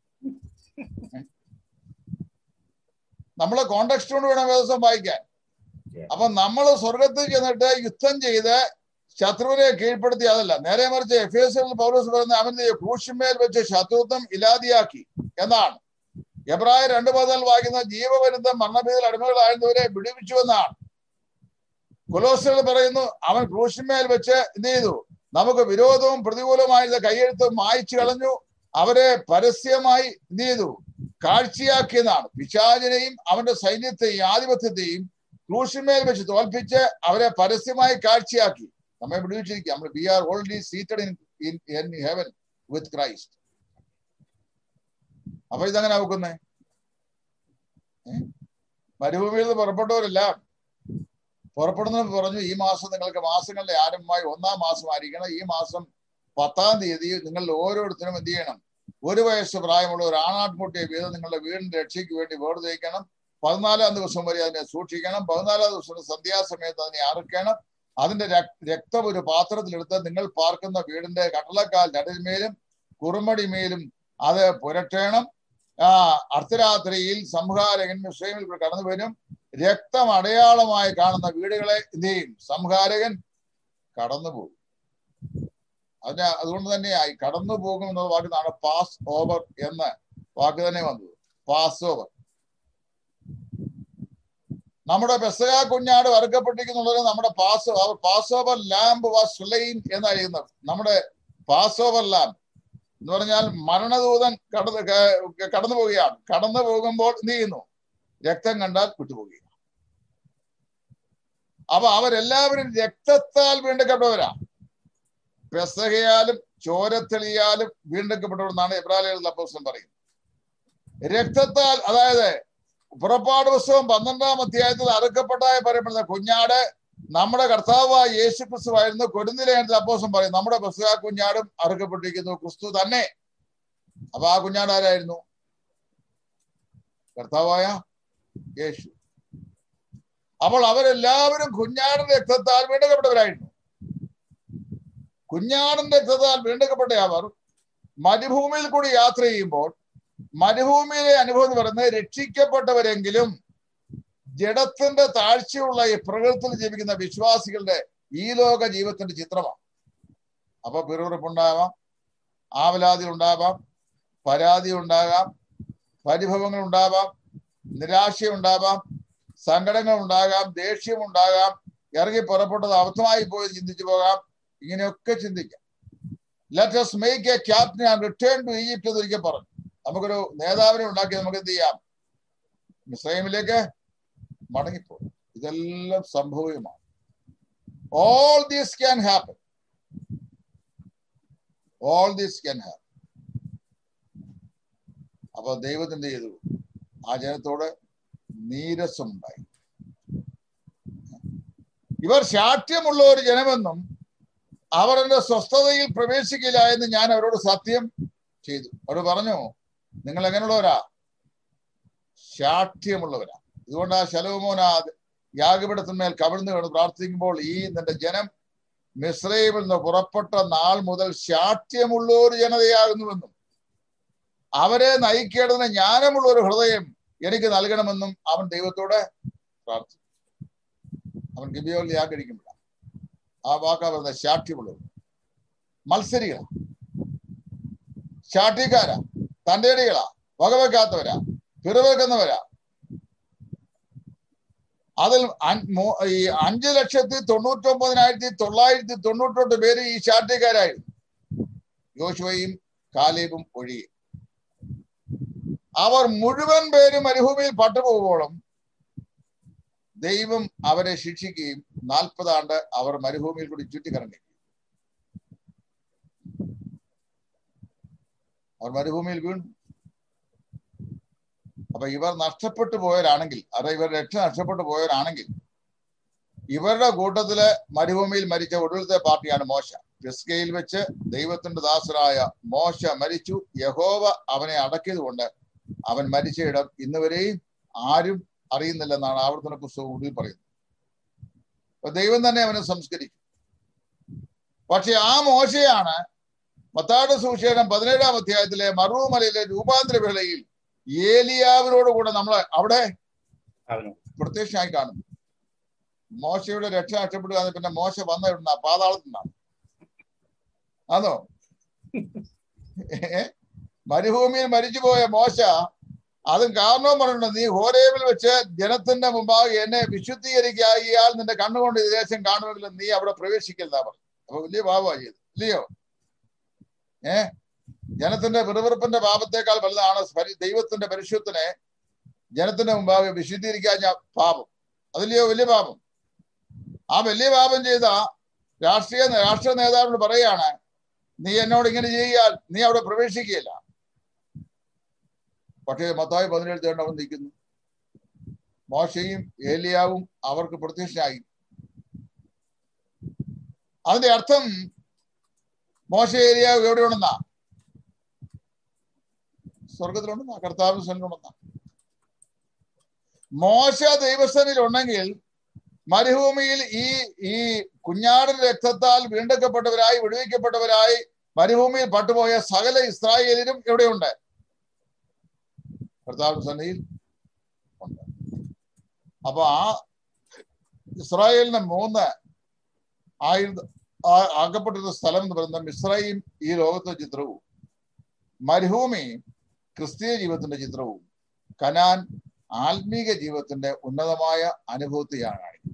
നമ്മളെ കോണ്ടക്സ്റ്റ് കൊണ്ട് വേണം വേദസം വായിക്കാൻ അപ്പൊ നമ്മൾ സ്വർഗത്തിൽ ചെന്നിട്ട് യുദ്ധം ചെയ്ത് ശത്രുവിനെ കീഴ്പ്പെടുത്തി അതല്ല നേരെ മറിച്ച് എഫ് എസ് എൽ പൗലോസ് പറയുന്ന അവന്റെ ക്രൂശിന്മേൽ വെച്ച് ശത്രുത്വം ഇല്ലാതെയാക്കി എന്നാണ് എബ്രായ രണ്ടു മുതൽ വായിക്കുന്ന ജീവപര്യന്തം മരണഭീതിയിൽ അടിമകളായിരുന്നവരെ വിടുവിച്ചു എന്നാണ് കൊലോസുകൾ പറയുന്നു അവൻ ക്രൂശിന്മേൽ വെച്ച് എന്ത് ചെയ്തു നമുക്ക് വിരോധവും പ്രതികൂലമായിരുന്ന കൈയെഴുത്തും മായ്ച്ചു കളഞ്ഞു അവരെ പരസ്യമായി എന്ത് ചെയ്തു കാഴ്ചയാക്കിയെന്നാണ് പിശാചിനെയും അവന്റെ സൈന്യത്തെയും ആധിപത്യത്തെയും ക്രൂശിന്മേൽ വെച്ച് തോൽപ്പിച്ച് അവരെ പരസ്യമായി കാഴ്ചയാക്കി നമ്മെ വിടുവിച്ചിരിക്കുക നമ്മൾ we are already seated in in heaven with Christ അപ്പൊ ഇതെങ്ങനെ നോക്കുന്നേ മരുഭൂമിയിൽ നിന്ന് പുറപ്പെട്ടവരെല്ലാം പുറപ്പെടുന്നത് പറഞ്ഞു ഈ മാസം നിങ്ങൾക്ക് മാസങ്ങളുടെ ആരംഭമായി ഒന്നാം മാസമായിരിക്കണം ഈ മാസം പത്താം തീയതി നിങ്ങൾ ഓരോരുത്തരും എന്ത് ചെയ്യണം ഒരു വയസ്സ് പ്രായമുള്ള ഒരു ആണാട്ടുമുട്ടിയെ വീതം നിങ്ങളുടെ വീടിന്റെ രക്ഷയ്ക്ക് വേണ്ടി വേർതിരിക്കണം പതിനാലാം ദിവസം വരെ അതിനെ സൂക്ഷിക്കണം പതിനാലാം ദിവസം സന്ധ്യാസമയത്ത് അതിനെ അറുക്കണം അതിന്റെ രക്തം ഒരു പാത്രത്തിലെടുത്ത് നിങ്ങൾ പാർക്കുന്ന വീടിന്റെ കട്ടളക്കാൽ നടുമേലും കുറുമടിമേലും അത് പുരട്ടണം ആ അർദ്ധരാത്രിയിൽ സംഹാരകൻ മുസ്ലിമിൽ കടന്നു വരും രക്തം അടയാളമായി കാണുന്ന വീടുകളെ എന്ത് ചെയ്യും സംഹാരകൻ കടന്നുപോകും അതിന് അതുകൊണ്ട് തന്നെയായി കടന്നു പോകും എന്ന വാക്കിനാണ് പാസ് ഓവർ എന്ന വാക്ക് തന്നെ വന്നത് പാസ് ഓവർ നമ്മുടെ പെസക കുഞ്ഞാട് വറുക്കപ്പെട്ടിരിക്കുന്നുള്ളത് നമ്മുടെ pass passover lamb was slain എന്നറിയുന്നത് നമ്മുടെ പാസ് ഓവർ ലാമ്പ് എന്ന് പറഞ്ഞാൽ മരണദൂതൻ കടന്നു കടന്നു പോവുകയാണ് കടന്നു പോകുമ്പോൾ എന്ത് ചെയ്യുന്നു രക്തം കണ്ടാൽ വിട്ടുപോവുകയാണ് അപ്പൊ അവരെല്ലാവരും രക്തത്താൽ വീണ്ടെടുക്കപ്പെട്ടവരാ പെസകയാലും ചോരത്തെളിയാലും വീണ്ടെടുക്കപ്പെട്ടവരെന്നാണ് ഇബ്രാഹിം അപ്പോസൻ പറയുന്നത് രക്തത്താൽ അതായത് പുറപ്പാട് പുസ്തകം പന്ത്രണ്ടാം അധ്യായത്തിൽ അറുക്കപ്പെട്ടായി പറയപ്പെടുന്ന കുഞ്ഞാട് നമ്മുടെ കർത്താവായ യേശു ക്രിസ്തു ആയിരുന്നു കൊടുന്നിലേണ്ട അപ്പോസം പറയും നമ്മുടെ പെസക കുഞ്ഞാടും അറുക്കപ്പെട്ടിരിക്കുന്നു ക്രിസ്തു തന്നെ അപ്പൊ ആ കുഞ്ഞാട് ആരായിരുന്നു കർത്താവായ യേശു അപ്പോൾ അവരെല്ലാവരും കുഞ്ഞാടിന്റെ രക്തത്താൽ വീണ്ടെടുക്കപ്പെട്ടവരായിരുന്നു കുഞ്ഞാടിന്റെ രക്തത്താൽ വീണ്ടെടുക്കപ്പെട്ട അവർ മരുഭൂമിയിൽ കൂടി യാത്ര ചെയ്യുമ്പോൾ മരുഭൂമിയിലെ അനുഭവം എന്ന് പറയുന്നത് രക്ഷിക്കപ്പെട്ടവരെങ്കിലും ജഡത്തിന്റെ താഴ്ചയുള്ള ഈ പ്രകൃതത്തിൽ ജീവിക്കുന്ന വിശ്വാസികളുടെ ഈ ലോക ജീവിതത്തിന്റെ ചിത്രമാണ് അപ്പൊ പിറുപിറുപ്പുണ്ടാവാം ആവലാതി ഉണ്ടാവാം പരാതി ഉണ്ടാകാം പരിഭവങ്ങൾ ഉണ്ടാവാം നിരാശ ഉണ്ടാവാം സങ്കടങ്ങൾ ഉണ്ടാകാം ദേഷ്യം ഉണ്ടാകാം ഇറങ്ങി പുറപ്പെട്ടത് അബദ്ധമായി പോയി ചിന്തിച്ചു പോകാം ഇങ്ങനെയൊക്കെ ചിന്തിക്കാം let us make a captain and return to Egypt എന്ന് ഒരിക്കൽ പറഞ്ഞു നമുക്കൊരു നേതാവിനെ ഉണ്ടാക്കി നമുക്ക് എന്ത് ചെയ്യാം മിസ്രൈമിലേക്ക് മടങ്ങിപ്പോകും ഇതെല്ലാം സംഭവ്യമാണ് all these can happen all these can happen അപ്പൊ ദൈവം എന്ത് ചെയ്തു ആ ജനത്തോട് നീരസമുണ്ടായി ഇവർ ശാഠ്യമുള്ള ഒരു ജനമെന്നും അവർ എന്റെ സ്വസ്ഥതയിൽ പ്രവേശിക്കില്ല എന്ന് ഞാൻ അവരോട് സത്യം ചെയ്തു അവർ പറഞ്ഞു നിങ്ങൾ എങ്ങനെയുള്ളവരാ ശാഠ്യമുള്ളവരാ ഇതുകൊണ്ട് ആ ശലോമോന യാഗപീഠത്തിന്മേൽ കവിഴ്ന്നു കിടന്ന് പ്രാർത്ഥിക്കുമ്പോൾ ഈ നിന്റെ ജനം മിശ്രയിൽ നിന്ന് പുറപ്പെട്ട നാൾ മുതൽ ശാഠ്യമുള്ള ഒരു ജനതയാകുന്നുവെന്നും അവരെ നയിക്കേണ്ടതിന് ജ്ഞാനമുള്ള ഒരു ഹൃദയം എനിക്ക് നൽകണമെന്നും അവൻ ദൈവത്തോട് പ്രാർത്ഥിച്ചു അവൻ ഗിബിയോൽ യാഗടിക്കുമ്പോൾ ആ വാക്കാ പറയുന്നത് ശാഠ്യമുള്ളവർ മത്സരികളാ ശാഠ്യക്കാരാ തന്റേടികളാ വകവെക്കാത്തവരാ പിറവെക്കുന്നവരാ അതിൽ അൻ- മൂ- ഈ അഞ്ചു ലക്ഷത്തി തൊണ്ണൂറ്റി ഒമ്പതിനായിരത്തി തൊള്ളായിരത്തി തൊണ്ണൂറ്റെട്ട് പേര് ഈ ശാഠ്യക്കാരായിരുന്നു യോശുവയും കാലേബും ഒഴികെ അവർ മുഴുവൻ പേരും മരുഭൂമിയിൽ പട്ടുപോകുമ്പോഴും ദൈവം അവരെ ശിക്ഷിക്കുകയും നാൽപ്പത് ആണ്ട് അവർ മരുഭൂമിയിൽ കൂടി ചുറ്റിക്കറങ്ങി അവർ മരുഭൂമിയിൽ വീണു അപ്പൊ ഇവർ നഷ്ടപ്പെട്ടു പോയവരാണെങ്കിൽ അതായത് ഇവർ രക്ഷ നഷ്ടപ്പെട്ടു പോയവരാണെങ്കിൽ ഇവരുടെ കൂട്ടത്തില് മരുഭൂമിയിൽ മരിച്ച ഒടുവിലത്തെ പാർട്ടിയാണ് മോശ പിസ്കയിൽ വെച്ച് ദൈവത്തിന്റെ ദാസനായ മോശ മരിച്ചു യഹോവ അവനെ അടക്കിയത് കൊണ്ട് അവൻ മരിച്ച ഇടം ഇന്ന് വരെയും ആരും അറിയുന്നില്ലെന്നാണ് ആവർത്തന പുസ്തകം ഉള്ളിൽ പറയുന്നത് അപ്പൊ ദൈവം തന്നെ അവനെ സംസ്കരിച്ചു പക്ഷെ ആ മോശയാണ് മത്താട് സുവിശേഷം പതിനേഴാം അധ്യായത്തിലെ മറുമലയിലെ രൂപാന്തര വേളയിൽ ഏലിയാവിനോട് കൂടെ നമ്മൾ അവിടെ അവനോട് പ്രത്യക്ഷമായി കാണുന്നു മോശയുടെ രക്ഷ നഷ്ടപ്പെടുക പിന്നെ മോശ വന്ന ഇവിടുന്ന പാതാളത്തിൽ നിന്നാണ് ആണോ ഏ? മരുഭൂമിയിൽ മരിച്ചുപോയ മോശ അതും കാരണവും പറഞ്ഞിട്ടുണ്ട് നീ ഹോരേബിൽ വെച്ച് ജനത്തിന്റെ മുമ്പാകെ എന്നെ വിശുദ്ധീകരിക്കാൽ നിന്റെ കണ്ണുകൊണ്ട് ഈ ദേശം കാണുമെങ്കിലും നീ അവിടെ പ്രവേശിക്കില്ല പറഞ്ഞു അപ്പൊ വലിയ പാപമാണ് ചെയ്ത് ഇല്ലയോ ഏ ജനത്തിന്റെ വിറുവിറുപ്പിന്റെ പാപത്തെക്കാൾ വലുതാണ് പരി- ദൈവത്തിന്റെ പരിശുദ്ധനെ ജനത്തിന്റെ മുമ്പാകെ വിശുദ്ധീകരിക്കാൻ ഞാൻ പാപം അതില്ലയോ വലിയ പാപം ആ വലിയ പാപം ചെയ്ത രാഷ്ട്രീയ രാഷ്ട്രീയ നേതാവിനോട് പറയാണ് നീ എന്നോട് ഇങ്ങനെ ചെയ്യാൽ നീ അവിടെ പ്രവേശിക്കുകയില്ല പക്ഷേ മത്തായി പതിനേഴ് തേണ്ട അവൻ നിൽക്കുന്നു മോശയും ഏലിയാവും അവർക്ക് പ്രത്യക്ഷനായി അതിന്റെ അർത്ഥം മോശ ഏലിയാവ് എവിടെയുണ്ടെന്നാ സ്വർഗത്തിലുണ്ടെന്നാ കർത്താവ് സ്വനുണ്ടെന്നാ മോശ ദൈവസ്ഥനിൽ ഉണ്ടെങ്കിൽ മരുഭൂമിയിൽ ഈ ഈ കുഞ്ഞാടിന്റെ രക്തത്താൽ വീണ്ടെടുക്കപ്പെട്ടവരായി വിടുവിക്കപ്പെട്ടവരായി മരുഭൂമിയിൽ പട്ടുപോയ സകല ഇസ്രായേലിനും എവിടെയുണ്ട് കർത്താവിന്റെ സന്നിധിയിൽ ഉണ്ട് അപ്പൊ ആ ഇസ്രായേലിന് മൂന്ന് ആയിരത്തി ആ- ആക്കപ്പെട്ടിരുന്ന സ്ഥലം എന്ന് പറയുന്നത് മിസ്രൈം ഈ ലോകത്തെ ചിത്രവും മരുഭൂമി ക്രിസ്തീയ ജീവിതത്തിന്റെ ചിത്രവും കനാൻ ആത്മീക ജീവിതത്തിന്റെ ഉന്നതമായ അനുഭവത്തെയാണ് കാണിക്കുന്നത്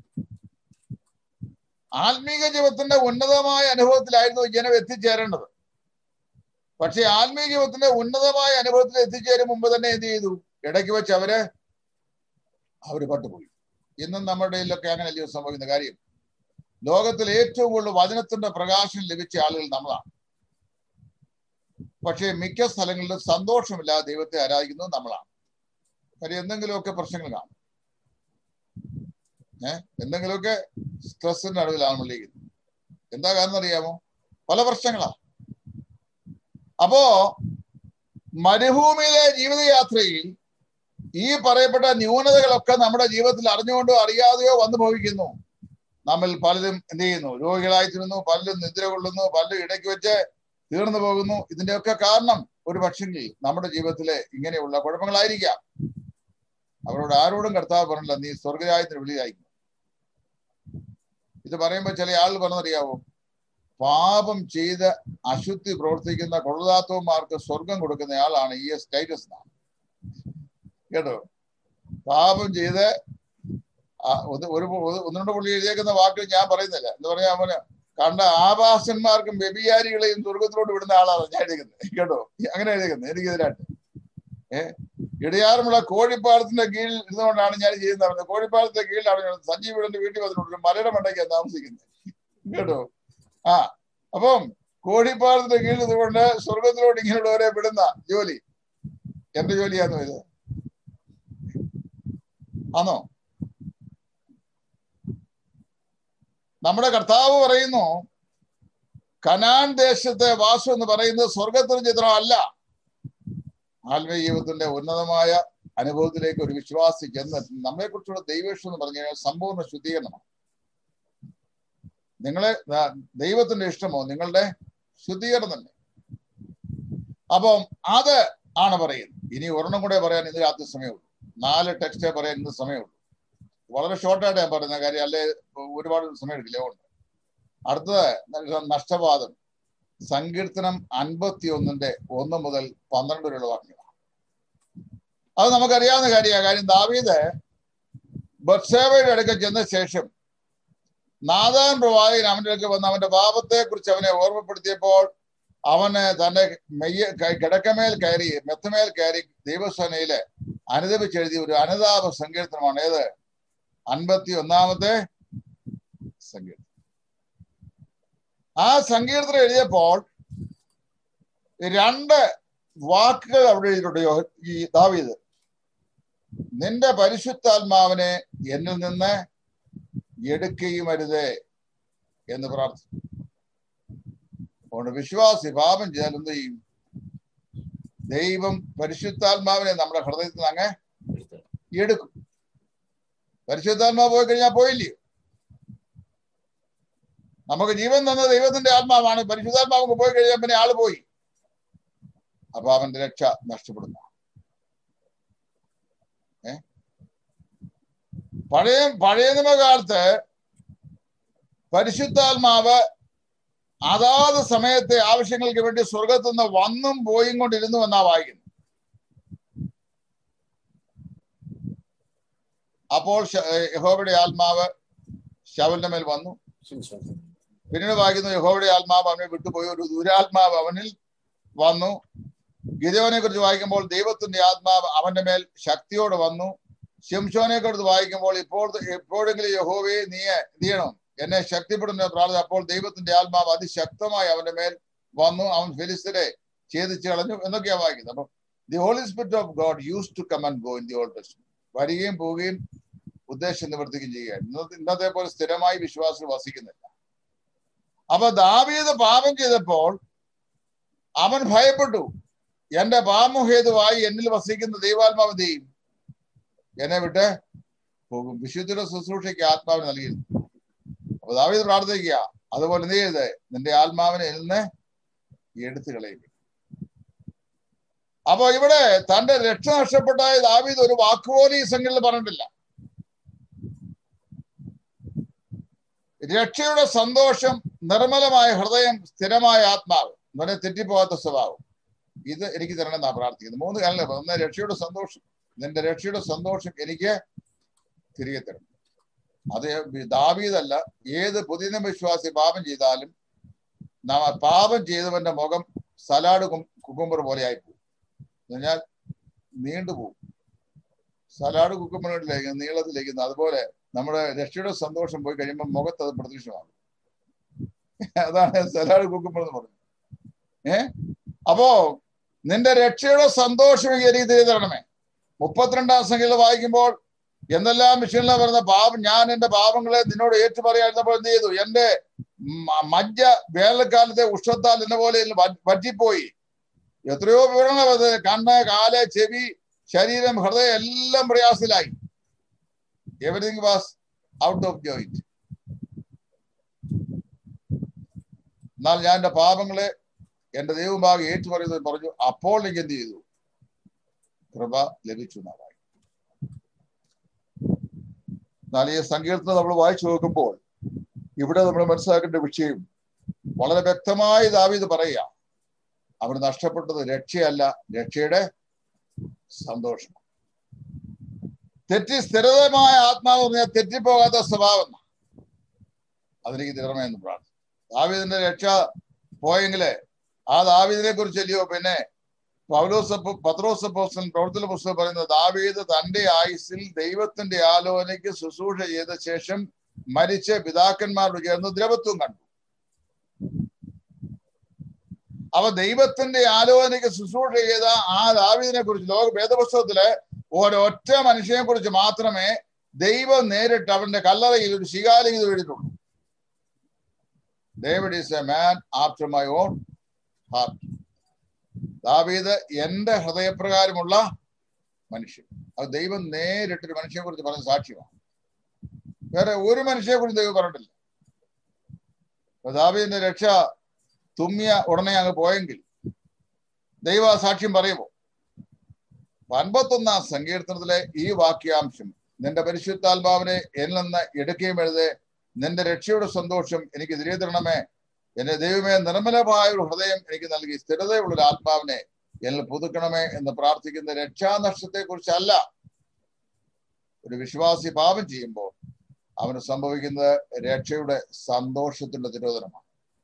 ആത്മീക ജീവിതത്തിന്റെ ഉന്നതമായ അനുഭവത്തിലായിരുന്നു ഈ ജനം എത്തിച്ചേരേണ്ടത് പക്ഷെ ആത്മീയ ജീവിതത്തിന്റെ ഉന്നതമായ അനുഭവത്തിൽ എത്തിച്ചേരും മുമ്പ് തന്നെ എന്ത് ചെയ്തു ഇടയ്ക്ക് വെച്ച് അവര് അവര് പട്ടുപോയി ഇന്നും നമ്മുടെ ഇടയിലൊക്കെ അങ്ങനെ അല്ലയോ സംഭവിക്കുന്ന കാര്യം ലോകത്തിൽ ഏറ്റവും കൂടുതൽ വചനത്തിന്റെ പ്രകാശം ലഭിച്ച ആളുകൾ നമ്മളാണ് പക്ഷേ മിക്ക സ്ഥലങ്ങളിലും സന്തോഷമില്ലാതെ ദൈവത്തെ ആരാധിക്കുന്നത് നമ്മളാണ് കാര്യം എന്തെങ്കിലുമൊക്കെ പ്രശ്നങ്ങൾ കാണും ഏഹ് എന്തെങ്കിലുമൊക്കെ സ്ട്രെസ്സിന്റെ നടുവിലാണ് നമ്മൾ ഇരിക്കുന്നത് എന്താ കാരണം അറിയാമോ പല പ്രശ്നങ്ങളാ അപ്പോ മരുഭൂമിയിലെ ജീവിതയാത്രയിൽ ഈ പറയപ്പെട്ട ന്യൂനതകളൊക്കെ നമ്മുടെ ജീവിതത്തിൽ അറിഞ്ഞുകൊണ്ടോ അറിയാതെയോ വന്നു ഭവിക്കുന്നു നമ്മിൽ പലരും എന്ത് ചെയ്യുന്നു രോഗികളായി തീരുന്നു പലരും നിദ്ര കൊള്ളുന്നു പലരും ഇടയ്ക്ക് വെച്ച് തീർന്നു പോകുന്നു ഇതിന്റെയൊക്കെ കാരണം ഒരു പക്ഷെങ്കിൽ നമ്മുടെ ജീവിതത്തിലെ ഇങ്ങനെയുള്ള കുഴപ്പങ്ങളായിരിക്കാം അവരോട് ആരോടും കർത്താവ് പറഞ്ഞില്ല നീ സ്വർഗരായത്തിന് വെളിയായിരിക്കും ഇത് പറയുമ്പോൾ ചില ആളുകൾ പറഞ്ഞറിയാവോ പാപം ചെയ്ത് അശുദ്ധി പ്രവർത്തിക്കുന്ന കൊള്ളതാത്തവന്മാർക്ക് സ്വർഗം കൊടുക്കുന്ന ആളാണ് ഇ എസ് ടൈറ്റസ് എന്നാണ് കേട്ടോ പാപം ചെയ്ത് ആ, ഒന്ന് ഒരു ഒരു- ഒന്ന് രണ്ട് പുള്ളി എഴുതിയേക്കുന്ന വാക്കുകൾ ഞാൻ പറയുന്നില്ല എന്ന് പറഞ്ഞാൽ അവന് കണ്ട ആഭാസന്മാർക്കും വ്യഭിചാരികളെയും സ്വർഗത്തിലോട്ട് വിടുന്ന ആളാണ് ഞാൻ എഴുതിക്കുന്നത് കേട്ടോ അങ്ങനെ എഴുതിക്കുന്നത് എനിക്കെതിരായിട്ട് ഏഹ് ഇടയാറുമുള്ള കോഴിപ്പാളത്തിന്റെ കീഴിൽ ഇരുന്നുകൊണ്ടാണ് ഞാൻ ചെയ്യുന്നത് കോഴിപ്പാളത്തിന്റെ കീഴിലാണ് ഞാൻ സഞ്ജീവിയുടെ വീട്ടിൽ വന്നിട്ടുണ്ട് ഒരു മലയുടെ മണ്ടയ്ക്കാണ് താമസിക്കുന്നത് കേട്ടോ ആ അപ്പം കോഴിപ്പാളത്തിന്റെ കീഴിൽ നിന്നുകൊണ്ട് സ്വർഗത്തിലോട്ട് ഇങ്ങനെയുള്ളവരെ വിടുന്ന ജോലി എന്റെ ജോലിയാണോ ഇത് ആണോ നമ്മുടെ കർത്താവ് പറയുന്നു കനാൻ ദേശത്തെ വാസം എന്ന് പറയുന്നത് സ്വർഗത്തിന് ചിത്രമല്ല ആത്മീയ ജീവിതത്തിന്റെ ഉന്നതമായ അനുഭവത്തിലേക്ക് ഒരു വിശ്വാസി ചെന്ന് നമ്മളെ കുറിച്ചുള്ള ദൈവേഷം എന്ന് പറഞ്ഞു കഴിഞ്ഞാൽ സമ്പൂർണ്ണ ശുദ്ധീകരണമാണ് നിങ്ങളെ ആ, ദൈവത്തിന്റെ ഇഷ്ടമോ നിങ്ങളുടെ ശുദ്ധീകരണം തന്നെ അപ്പം അത് ആണ് പറയുന്നത് ഇനി ഒരെണ്ണം കൂടെ പറയാൻ ഇന്ന് രാത്രി സമയമുള്ളൂ നാല് ടെക്സ്റ്റേ പറയാൻ ഇന്ന് സമയമുള്ളൂ വളരെ ഷോർട്ടായിട്ട് ഞാൻ പറയുന്ന കാര്യം അല്ലെ ഒരുപാട് സമയം എടുക്കില്ല അതുകൊണ്ട് അടുത്തത് നഷ്ടവാദം സങ്കീർത്തനം അൻപത്തി ഒന്നിന്റെ ഒന്ന് മുതൽ പന്ത്രണ്ട് വരെയുള്ള വാക്യങ്ങളാണ് അത് നമുക്കറിയാവുന്ന കാര്യമാണ് കാര്യം ദാവീദ് ബത്സേവയുടെ അടുക്ക ചെന്ന ശേഷം നാദാൻ പ്രവാചകൻ അവന്റെ അടുക്കൽ വന്ന് അവന്റെ പാപത്തെ കുറിച്ച് അവനെ ഓർമ്മപ്പെടുത്തിയപ്പോൾ അവന് തന്റെ മെയ്യ ക- കിടക്കമേൽ കയറി മെത്തമേൽ കയറി ദൈവസേനയില് അനുദപിച്ചെഴുതിയ ഒരു അനുതാപ സങ്കീർത്തനമാണ് ഏത് അൻപത്തി ഒന്നാമത്തെ സങ്കീർത്തനം ആ സങ്കീർത്തനം എഴുതിയപ്പോൾ രണ്ട് വാക്കുകൾ അവിടെ എഴുതിയിട്ടുണ്ട് യോ- ഈ ദാവീദ് നിന്റെ പരിശുദ്ധാത്മാവിനെ എന്നിൽ നിന്ന് എടുക്കുകയും അരുതേ എന്ന് പ്രാർത്ഥിച്ചു അതുകൊണ്ട് വിശ്വാസി പാപം ചെയ്താൽ എന്ത് ചെയ്യും ദൈവം പരിശുദ്ധാത്മാവിനെ നമ്മുടെ ഹൃദയത്തിൽ നിന്ന് അങ്ങ് എടുക്കും പരിശുദ്ധാത്മാവ് പോയി കഴിഞ്ഞാൽ പോയില്ലയോ നമുക്ക് ജീവൻ തന്ന ദൈവത്തിന്റെ ആത്മാവാണ് പരിശുദ്ധാത്മാവ് പോയി കഴിഞ്ഞാൽ പിന്നെ ആള് പോയി അപ്പൊ അവന്റെ രക്ഷ നഷ്ടപ്പെടുന്നു ഏ പഴയ പഴയ നിയമകാലത്ത് പരിശുദ്ധാത്മാവ് അതാത് സമയത്തെ ആവശ്യങ്ങൾക്ക് വേണ്ടി സ്വർഗത്തു നിന്ന് വന്നും പോയും കൊണ്ടിരുന്നു എന്നാ വായിക്കുന്നു അപ്പോൾ ശ- ഏ, യഹോവയുടെ ആത്മാവ് ശവലിന്റെ മേൽ വന്നു പിന്നീട് വായിക്കുന്നു യഹോവയുടെ ആത്മാവ് അവനെ വിട്ടുപോയി ഒരു ദുരാത്മാവ് അവനിൽ വന്നു ഗിതയോനെ കുറിച്ച് വായിക്കുമ്പോൾ ദൈവത്തിന്റെ ആത്മാവ് അവന്റെ മേൽ ശക്തിയോടെ വന്നു ശംശോനെ കുറിച്ച് വായിക്കുമ്പോൾ ഇപ്പോൾ എപ്പോഴെങ്കിലും യഹോവയെ നീ എന്ത് ചെയ്യണം എന്നെ ശക്തിപ്പെടുന്ന പ്രാർത്ഥന അപ്പോൾ ദൈവത്തിന്റെ ആത്മാവ് അതിശക്തമായി അവന്റെ മേൽ വന്നു അവൻ ഫെലിസ്തരെ ഛേദിച്ച് കളഞ്ഞു എന്നൊക്കെയാ വായിക്കുന്നത് അപ്പൊ the Holy Spirit of God use to come and go in the old test വരികയും പോവുകയും ഉദ്ദേശം നിവർത്തിക്കുകയും ചെയ്യുക ഇന്നത്തെ ഇന്നത്തെ പോലെ സ്ഥിരമായി വിശ്വാസം വസിക്കുന്നില്ല അപ്പൊ ദാവീദ് പാപം ചെയ്തപ്പോൾ അവൻ ഭയപ്പെട്ടു എന്റെ പാപഹേതുവായി എന്നിൽ വസിക്കുന്ന ദൈവാത്മാവ് എന്ത് ചെയ്യും എന്നെ വിട്ട് പോകും വിശുദ്ധിയുടെ ശുശ്രൂഷയ്ക്ക് ആത്മാവിന് നൽകിയിരുന്നു അപ്പൊ ദാവീദ് പ്രാർത്ഥിക്കുക അതുപോലെ എന്ത് ചെയ്ത് നിന്റെ ആത്മാവിനെ എന്നിൽ നിന്ന് എടുത്തു കളയുക അപ്പൊ ഇവിടെ തന്റെ രക്ഷ നഷ്ടപ്പെട്ടായ ദാവീദ് ഒരു വാക്കുപോലും ഈ സംഘടന പറഞ്ഞിട്ടില്ല രക്ഷയുടെ സന്തോഷം നിർമ്മലമായ ഹൃദയം സ്ഥിരമായ ആത്മാവ് എന്ന് പറഞ്ഞാൽ തെറ്റിപ്പോകാത്ത സ്വഭാവം ഇത് എനിക്ക് തരണം എന്നാ പ്രാർത്ഥിക്കുന്നത് മൂന്ന് കാലം ഒന്ന് രക്ഷയുടെ സന്തോഷം നിന്റെ രക്ഷയുടെ സന്തോഷം എനിക്ക് തിരികെ തരണം അത് ദാവീതല്ല ഏത് പുതിയ വിശ്വാസി പാപം ചെയ്താലും നാം ആ പാപം ചെയ്തവന്റെ മുഖം സലാഡ് കുക്കുമ്പർ പോലെ ആയിപ്പോവും എന്നാൽ നീണ്ടുപോകും സലാഡ് കുക്കുമ്പറിലേക്ക് നീളത്തിലേക്ക് അതുപോലെ നമ്മുടെ രക്ഷയുടെ സന്തോഷം പോയി കഴിയുമ്പോൾ മുഖത്ത് അത് പ്രത്യക്ഷമാകും അതാണ് സലാഡ് കുക്കുമ്പർ എന്ന് പറയുന്നത് ഏ അപ്പോ നിന്റെ രക്ഷയുടെ സന്തോഷം എനിക്ക് തിരികെ തരണമേ മുപ്പത്തിരണ്ടാം സംഖ്യയിൽ വായിക്കുമ്പോൾ എന്തെല്ലാം മിഷനിലെ പറഞ്ഞ പാപം ഞാൻ എന്റെ പാപങ്ങളെ നിന്നോട് ഏറ്റു പറയായിരുന്നപ്പോൾ എന്ത് ചെയ്തു എന്റെ മ- മജ്ജ വേനൽക്കാലത്തെ ഉഷ്ണത്താൽ എന്നെ പോലെ വ- വറ്റിപ്പോയി എത്രയോ വിവരണങ്ങൾ അത് കണ്ണ് കാല് ചെവി ശരീരം ഹൃദയം എല്ലാം പ്രയാസത്തിലായി everything was out of joint എന്നാൽ ഞാൻ എന്റെ പാപങ്ങളെ എന്റെ ദൈവഭാഗം ഏറ്റു പറയുന്നത് പറഞ്ഞു അപ്പോൾ എനിക്ക് എന്ത് ചെയ്തു കൃപ ലഭിച്ചു എന്നാണ് വായിക്കുന്നത്. എന്നാൽ ഈ സങ്കീർത്തനം നമ്മൾ വായിച്ചു നോക്കുമ്പോൾ ഇവിടെ നമ്മൾ മനസ്സിലാക്കേണ്ട വിഷയം വളരെ വ്യക്തമായി ദാവീദ് പറയുക അവന് നഷ്ടപ്പെട്ടത് രക്ഷയല്ല രക്ഷയുടെ സന്തോഷം തെറ്റി സ്ഥിരതമായ ആത്മാവ് പറഞ്ഞാൽ തെറ്റിപ്പോകാത്ത സ്വഭാവം അതിലേക്ക് തീർണമെന്ന് പ്രാർത്ഥന ദാവീദിന്റെ രക്ഷ പോയെങ്കില് ആ ദാവീദിനെ കുറിച്ചല്ലയോ പിന്നെ പൗലോസ് പത്രോസ് പോസ്റ്റൻ പ്രവർത്തന പുസ്തകം പറയുന്നത് ദാവീദ് തന്റെ ആയുസിൽ ദൈവത്തിന്റെ ആലോചനയ്ക്ക് ശുശ്രൂഷ ചെയ്ത ശേഷം മരിച്ച് പിതാക്കന്മാരോട് ചേർന്ന് ദ്രവത്വം കണ്ടു അവ ദൈവത്തിന്റെ ആലോചനയ്ക്ക് ശുശ്രൂഷ ചെയ്ത ആ ദാവീദിനെ കുറിച്ച് ലോക വേദപുസ്തകത്തില് ഒരൊറ്റ മനുഷ്യനെ കുറിച്ച് മാത്രമേ ദൈവം നേരിട്ട് അവന്റെ കല്ലറയിൽ ഒരു ശികാലിക എഴുതിയിട്ടുള്ളൂ David is a man after my own heart ദാവീദ് എന്റെ ഹൃദയപ്രകാരമുള്ള മനുഷ്യൻ അത് ദൈവം നേരിട്ട് ഒരു മനുഷ്യനെ കുറിച്ച് പറഞ്ഞ സാക്ഷ്യമാണ് വേറെ ഒരു മനുഷ്യനെ കുറിച്ച് ദൈവം പറഞ്ഞിട്ടില്ല ദാവീദിന്റെ രക്ഷ തുമ്മിയ ഉടനെ അങ്ങ് പോയെങ്കിൽ ദൈവ സാക്ഷ്യം പറയുമോ അൻപത്തൊന്നാം സങ്കീർത്തനത്തിലെ ഈ വാക്യാംശം നിന്റെ പരിശുദ്ധാത്മാവിനെ എന്നിൽ നിന്ന് എടുക്കുകയും എഴുതേ നിന്റെ രക്ഷയുടെ സന്തോഷം എനിക്ക് തിരികെ തരണമേ എന്റെ ദൈവമേ നിർമ്മലമായ ഒരു ഹൃദയം എനിക്ക് നൽകി സ്ഥിരതയുള്ള ഒരു ആത്മാവിനെ എന്നിൽ പുതുക്കണമേ എന്ന് പ്രാർത്ഥിക്കുന്ന രക്ഷാനഷ്ടത്തെ കുറിച്ചല്ല ഒരു വിശ്വാസി പാപം ചെയ്യുമ്പോൾ അവന് സംഭവിക്കുന്നത് രക്ഷയുടെ സന്തോഷത്തിന്റെ തിരോധനമാണ്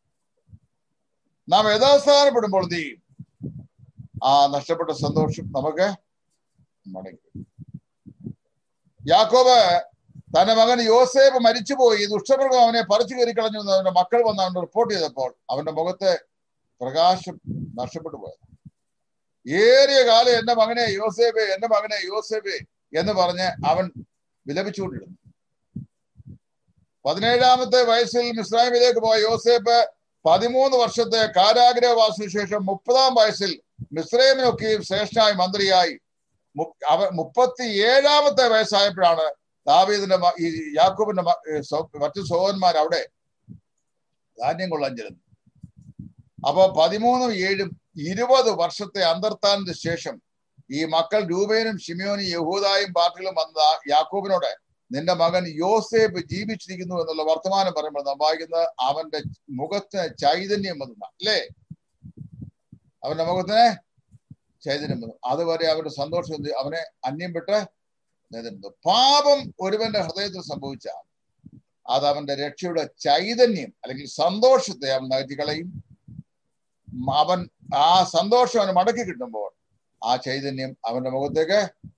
നാം യഥാസ്ഥാനപ്പെടുമ്പോൾ എന്ത് ചെയ്യും ആ നഷ്ടപ്പെട്ട സന്തോഷം നമുക്ക് മടങ്ങി യാക്കോബ് തന്റെ മകൻ യോസേഫ് മരിച്ചുപോയി ദുഷ്ടമൃഗം അവനെ പറിച്ചു കയറി കളഞ്ഞു എന്ന് അവന്റെ മക്കൾ വന്ന് അവൻ റിപ്പോർട്ട് ചെയ്തപ്പോൾ അവന്റെ മുഖത്തെ പ്രകാശം നഷ്ടപ്പെട്ടു പോയത് ഏറിയ കാലം എന്റെ മകനെ യോസേബെ എന്റെ മകനെ യോസേബെ എന്ന് പറഞ്ഞ് അവൻ വിലപിച്ചുകൊണ്ടിരുന്നു പതിനേഴാമത്തെ വയസ്സിൽ മിസ്രൈമിലേക്ക് പോയ യോസേഫ് പതിമൂന്ന് വർഷത്തെ കാരാഗ്രഹവാസത്തിന് ശേഷം മുപ്പതാം വയസ്സിൽ മിസ്രൈമിനൊക്കെയും ശ്രേഷ്ഠനായി മന്ത്രിയായി അവ മുപ്പത്തി ഏഴാമത്തെ വയസ്സായപ്പോഴാണ് ദാവീദിന്റെ ഈ യാക്കൂബിന്റെ മറ്റു സഹോദരന്മാർ അവിടെ ധാന്യം കൊള്ളാൻ ചെല്ലുന്നു അപ്പൊ പതിമൂന്നും ഏഴും ഇരുപത് വർഷത്തെ അന്തർത്താനത്തിന് ശേഷം ഈ മക്കൾ രൂപേനും ഷിമിയോനും യഹൂദായും പാർട്ടികളും വന്ന യാക്കൂബിനോട് നിന്റെ മകൻ യോസേഫ് ജീവിച്ചിരിക്കുന്നു എന്നുള്ള വർത്തമാനം പറയുമ്പോൾ നാം വായിക്കുന്നത് അവന്റെ മുഖത്തിന് ചൈതന്യം വന്ന അല്ലേ അവന്റെ മുഖത്തിന് ചൈതന്യം വന്നു അതുവരെ അവന്റെ സന്തോഷം എന്ത് അവനെ അന്യം വിട്ട് നിന്നിരുന്നു പാപം ഒരുവന്റെ ഹൃദയത്തിൽ സംഭവിച്ചാൽ അത് അവന്റെ രക്ഷയുടെ ചൈതന്യം അല്ലെങ്കിൽ സന്തോഷത്തെ അവൻ നകറ്റിക്കളയും അവൻ ആ സന്തോഷം അവന് മടക്കി കിട്ടുമ്പോൾ ആ ചൈതന്യം അവന്റെ മുഖത്തേക്ക്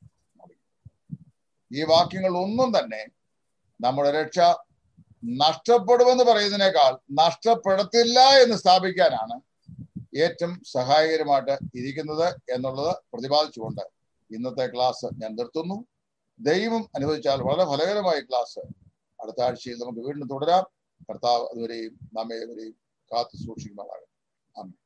ഈ വാക്യങ്ങൾ ഒന്നും തന്നെ നമ്മുടെ രക്ഷ നഷ്ടപ്പെടുമെന്ന് പറയുന്നതിനേക്കാൾ നഷ്ടപ്പെടത്തില്ല എന്ന് സ്ഥാപിക്കാനാണ് ഏറ്റവും സഹായകരമായിട്ട് ഇരിക്കുന്നത് എന്നുള്ളത് പ്രതിപാദിച്ചുകൊണ്ട് ഇന്നത്തെ ക്ലാസ് ഞാൻ നിർത്തുന്നു ദൈവം അനുവദിച്ചാൽ വളരെ ഫലകരമായ ക്ലാസ് അടുത്ത ആഴ്ചയിൽ നമുക്ക് വീണ്ടും തുടരാം കർത്താവ് അതുവരെയും നമ്മെ കാത്തു സൂക്ഷിക്കുമാറാകും ആമേൻ